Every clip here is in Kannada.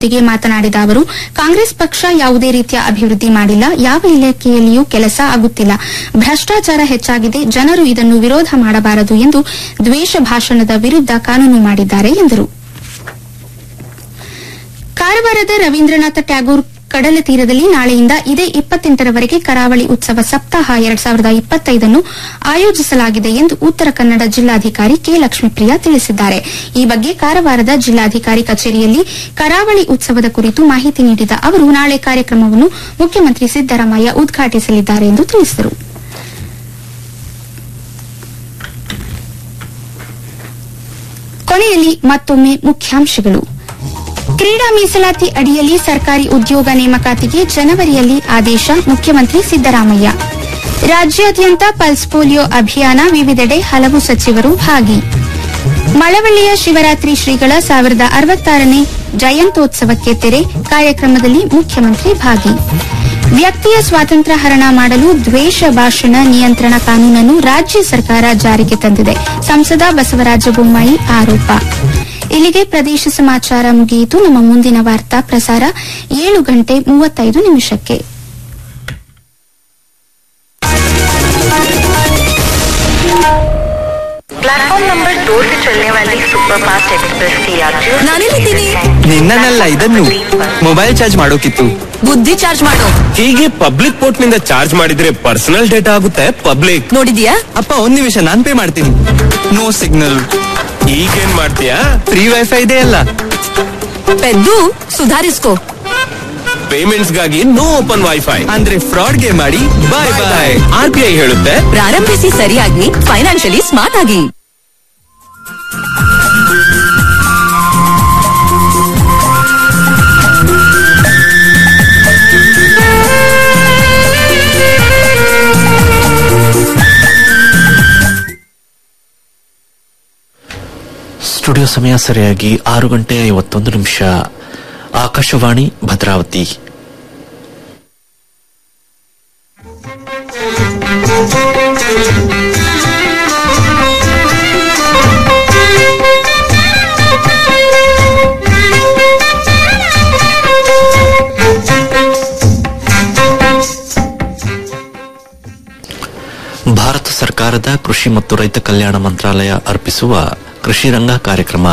ಗೆ ಮಾತನಾಡಿದ ಅವರು ಕಾಂಗ್ರೆಸ್ ಪಕ್ಷ ಯಾವುದೇ ರೀತಿಯ ಅಭಿವೃದ್ಧಿ ಮಾಡಿಲ್ಲ ಯಾವ ಇಲಾಖೆಯಲ್ಲಿಯೂ ಕೆಲಸ ಆಗುತ್ತಿಲ್ಲ ಭ್ರಷ್ಟಾಚಾರ ಹೆಚ್ಚಾಗಿದೆ ಜನರು ಇದನ್ನು ವಿರೋಧ ಮಾಡಬಾರದು ಎಂದು ದ್ವೇಷ ಭಾಷಣದ ವಿರುದ್ಧ ಕಾನೂನು ಮಾಡಿದ್ದಾರೆ ಎಂದರು ಕಾರವಾರದ ರವೀಂದ್ರನಾಥ ಟ್ಯಾಗೋರ್ ಕಡಲ ತೀರದಲ್ಲಿ ನಾಳೆಯಿಂದ ಇದೇ ಇಪ್ಪತ್ತೆಂಟರವರೆಗೆ ಕರಾವಳಿ ಉತ್ಸವ ಸಪ್ತಾಹ ಎರಡ್ ಸಾವಿರದ ಇಪ್ಪತ್ತೈದನ್ನು ಆಯೋಜಿಸಲಾಗಿದೆ ಎಂದು ಉತ್ತರ ಕನ್ನಡ ಜಿಲ್ಲಾಧಿಕಾರಿ ಕೆ ಲಕ್ಷ್ಮೀಪ್ರಿಯಾ ತಿಳಿಸಿದ್ದಾರೆ ಈ ಬಗ್ಗೆ ಕಾರವಾರದ ಜಿಲ್ಲಾಧಿಕಾರಿ ಕಚೇರಿಯಲ್ಲಿ ಕರಾವಳಿ ಉತ್ಸವದ ಕುರಿತು ಮಾಹಿತಿ ನೀಡಿದ ಅವರು ನಾಳೆ ಕಾರ್ಯಕ್ರಮವನ್ನು ಮುಖ್ಯಮಂತ್ರಿ ಸಿದ್ದರಾಮಯ್ಯ ಉದ್ಘಾಟಿಸಲಿದ್ದಾರೆ ಎಂದು ತಿಳಿಸಿದರು ಕೊನೆಯಲ್ಲಿ ಮತ್ತೊಮ್ಮೆ ಮುಖ್ಯಾಂಶಗಳು ಕ್ರೀಡಾ ಮೀಸಲಾತಿ ಅಡಿಯಲ್ಲಿ ಸರ್ಕಾರಿ ಉದ್ಯೋಗ ನೇಮಕಾತಿಗೆ ಜನವರಿಯಲ್ಲಿ ಆದೇಶ ಮುಖ್ಯಮಂತ್ರಿ ಸಿದ್ದರಾಮಯ್ಯ ರಾಜ್ಯಾದ್ಯಂತ ಪಲ್ಸ್ ಪೋಲಿಯೋ ಅಭಿಯಾನ ವಿವಿಧೆಡೆ ಹಲವು ಸಚಿವರು ಭಾಗಿ ಮಳವಳ್ಳಿಯ ಶಿವರಾತ್ರಿ ಶ್ರೀಗಳ ಸಾವಿರದ ಅರವತ್ತಾರನೇ ಜಯಂತ್ಯೋತ್ಸವಕ್ಕೆ ತೆರೆ ಕಾರ್ಯಕ್ರಮದಲ್ಲಿ ಮುಖ್ಯಮಂತ್ರಿ ಭಾಗಿ ವ್ಯಕ್ತಿಯ ಸ್ವಾತಂತ್ರ್ಯ ಹರಣ ಮಾಡಲು ದ್ವೇಷ ಭಾಷಣ ನಿಯಂತ್ರಣ ಕಾನೂನನ್ನು ರಾಜ್ಯ ಸರ್ಕಾರ ಜಾರಿಗೆ ತಂದಿದೆ ಸಂಸದ ಬಸವರಾಜ ಬೊಮ್ಮಾಯಿ ಆರೋಪ ಇಲ್ಲಿಗೆ ಪ್ರದೇಶ ಸಮಾಚಾರ ಮುಗಿಯಿತು ನಮ್ಮ ಮುಂದಿನ ವಾರ್ತಾ ಪ್ರಸಾರ ಏಳು ಗಂಟೆ ಮೂವತ್ತೈದು ನಿಮಿಷಕ್ಕೆ प्लेटफॉर्म नंबर दो से चलने वाली सुपरफास्ट एक्सप्रेस के यात्रियों से ನಾನೆಲ್ಲಿದ್ದೀನಿ ನಿನ್ನನ್ನೆಲ್ಲ ಇದನ್ನು ಮೊಬೈಲ್ ಚಾರ್ಜ್ ಮಾಡೋಕಿತ್ತು ಬುದ್ಧಿ ಚಾರ್ಜ್ ಮಾಡು ಹೀಗೆ ಪಬ್ಲಿಕ್ ಪೋರ್ಟ್ ನಿಂದ ಚಾರ್ಜ್ ಮಾಡಿದ್ರೆ ಪರ್ಸನಲ್ ಡೇಟಾ ಆಗುತ್ತೆ ಪಬ್ಲಿಕ್ ನೋಡಿದ್ಯಾ ಅಪ್ಪ ಒಂದ್ ನಿಮಿಷ ನಾನ್ ಪೇ ಮಾಡ್ತೀನಿ ನೋ ಸಿಗ್ನಲ್ ಈಗೇನ್ ಮಾಡ್ತೀಯಾ ಫ್ರೀ ವೈಫೈ ಇದೆ ಅಲ್ಲ ಪೆದ್ದು ಸುಧಾರಿಸ್ಕೋ ಪೇಮೆಂಟ್ಸ್ ಗಾಗಿ ನೋ ಓಪನ್ ವೈಫೈ ಅಂದ್ರೆ ಫ್ರಾಡ್ ಗೆ ಮಾಡಿ bye bye R B I ಹೇಳುತ್ತೆ ಪ್ರಾರಂಭಿಸಿ ಸರಿಯಾಗಿ ಫೈನಾನ್ಷಿಯಲಿ ಸ್ಮಾರ್ಟ್ ಆಗಿ ಸ್ಟುಡಿಯೋ ಸಮಯ ಸರಿಯಾಗಿ ಆರು ಗಂಟೆ ಐವತ್ತೊಂದು ನಿಮಿಷ ಆಕಾಶವಾಣಿ ಭದ್ರಾವತಿ ಭಾರತ ಸರ್ಕಾರದ ಕೃಷಿ ಮತ್ತು ರೈತ ಕಲ್ಯಾಣ ಮಂತ್ರಾಲಯ ಅರ್ಪಿಸುವ ಕೃಷಿ ರಂಗ ಕಾರ್ಯಕ್ರಮ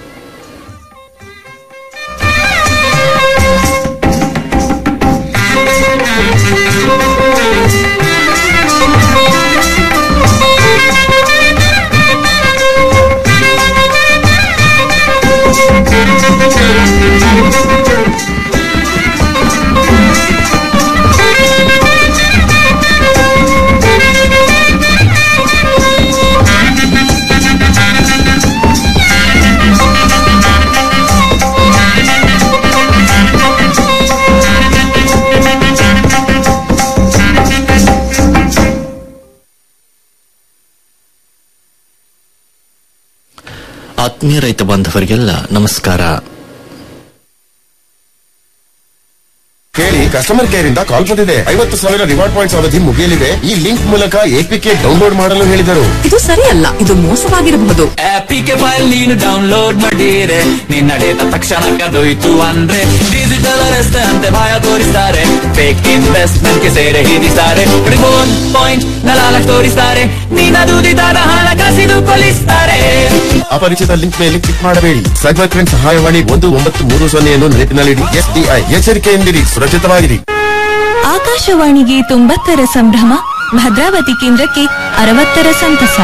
ಆತ್ಮೀಯ ರೈತ ಬಾಂಧವರಿಗೆಲ್ಲ ನಮಸ್ಕಾರ ಕೇಳಿ ಕಸ್ಟಮರ್ ಕೇರ್ ಇಂದ ಕಾಲ್ ಬಂದಿದೆ ಐವತ್ತು ಸಾವಿರ ರಿವಾರ್ಡ್ ಪಾಯಿಂಟ್ಸ್ ಅವಧಿ ಮುಗಿಯಲಿದೆ ಈ ಲಿಂಕ್ ಮೂಲಕ ಎಪಿಕೆ ಡೌನ್ಲೋಡ್ ಮಾಡಲು ಹೇಳಿದರು ಇದು ಸರಿಯಲ್ಲ ಇದು ಮೋಸವಾಗಿರಬಹುದು ಆಪಿಗೆ ಫೈಲ್ ನೀನು ಡೌನ್ಲೋಡ್ ಮಾಡಿರೆ ನಿನ್ನಡೆದ ತಕ್ಷಣ ಕದೊಯ್ತು ಅಂದ್ರೆ ಡಿಜಿಟಲ್ ಅರೆಸ್ಟ್ ಅಂತೆ ಭಯ ತೋರಿಸ್ತಾರೆ ಫೇಕ್ ಇನ್ವೆಸ್ಟ್ಮೆಂಟ್ ಗೆ ಸೇರೆ ಹಿಡಿಸ್ತಾರೆ ರಿಮೋಟ್ ಪಾಯಿಂಟ್ ನಲಾಲ ತೋರಿಸ್ತಾರೆ ನಿನ್ನ ದುಡಿದಾದ ಹಣ ಕಸಿದುಕೊಳ್ಳಿಸ್ತಾರೆ ಅಪರಿಚಿತ ಲಿಂಕ್ ಮೇಲೆ ಕ್ಲಿಕ್ ಮಾಡಬೇಡಿ ಸೈಬರ್ ಕ್ರೈಮ್ ಸಹಾಯವಾಣಿ ಒಂದು ಒಂಬತ್ತು ಮೂರು ಸೊನ್ನೆಯನ್ನು ನೆನಪಿನಲ್ಲಿಡಿ ಎಸ್ಡಿಐ ಎಚ್ಚರಿಕೆಯಿಂದಿರಿ ಸುರಕ್ಷಿತವಾಗಿರಿ ಆಕಾಶವಾಣಿಗೆ ತೊಂಬತ್ತರ ಸಂಭ್ರಮ ಭದ್ರಾವತಿ ಕೇಂದ್ರಕ್ಕೆ ಅರವತ್ತರ ಸಂತಸ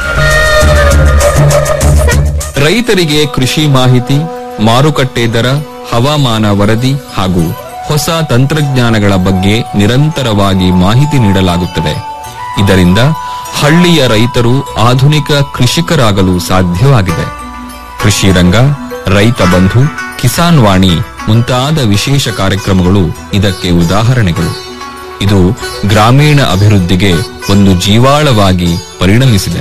ರೈತರಿಗೆ ಕೃಷಿ ಮಾಹಿತಿ ಮಾರುಕಟ್ಟೆ ದರ ಹವಾಮಾನ ವರದಿ ಹಾಗೂ ಹೊಸ ತಂತ್ರಜ್ಞಾನಗಳ ಬಗ್ಗೆ ನಿರಂತರವಾಗಿ ಮಾಹಿತಿ ನೀಡಲಾಗುತ್ತದೆ ಇದರಿಂದ ಹಳ್ಳಿಯ ರೈತರು ಆಧುನಿಕ ಕೃಷಿಕರಾಗಲು ಸಾಧ್ಯವಾಗಿದೆ ಕೃಷಿ ರಂಗ ರೈತ ಬಂಧು ಕಿಸಾನ್ ವಾಣಿ ಮುಂತಾದ ವಿಶೇಷ ಕಾರ್ಯಕ್ರಮಗಳು ಇದಕ್ಕೆ ಉದಾಹರಣೆಗಳು ಇದು ಗ್ರಾಮೀಣ ಅಭಿವೃದ್ಧಿಗೆ ಒಂದು ಜೀವಾಳವಾಗಿ ಪರಿಣಮಿಸಿದೆ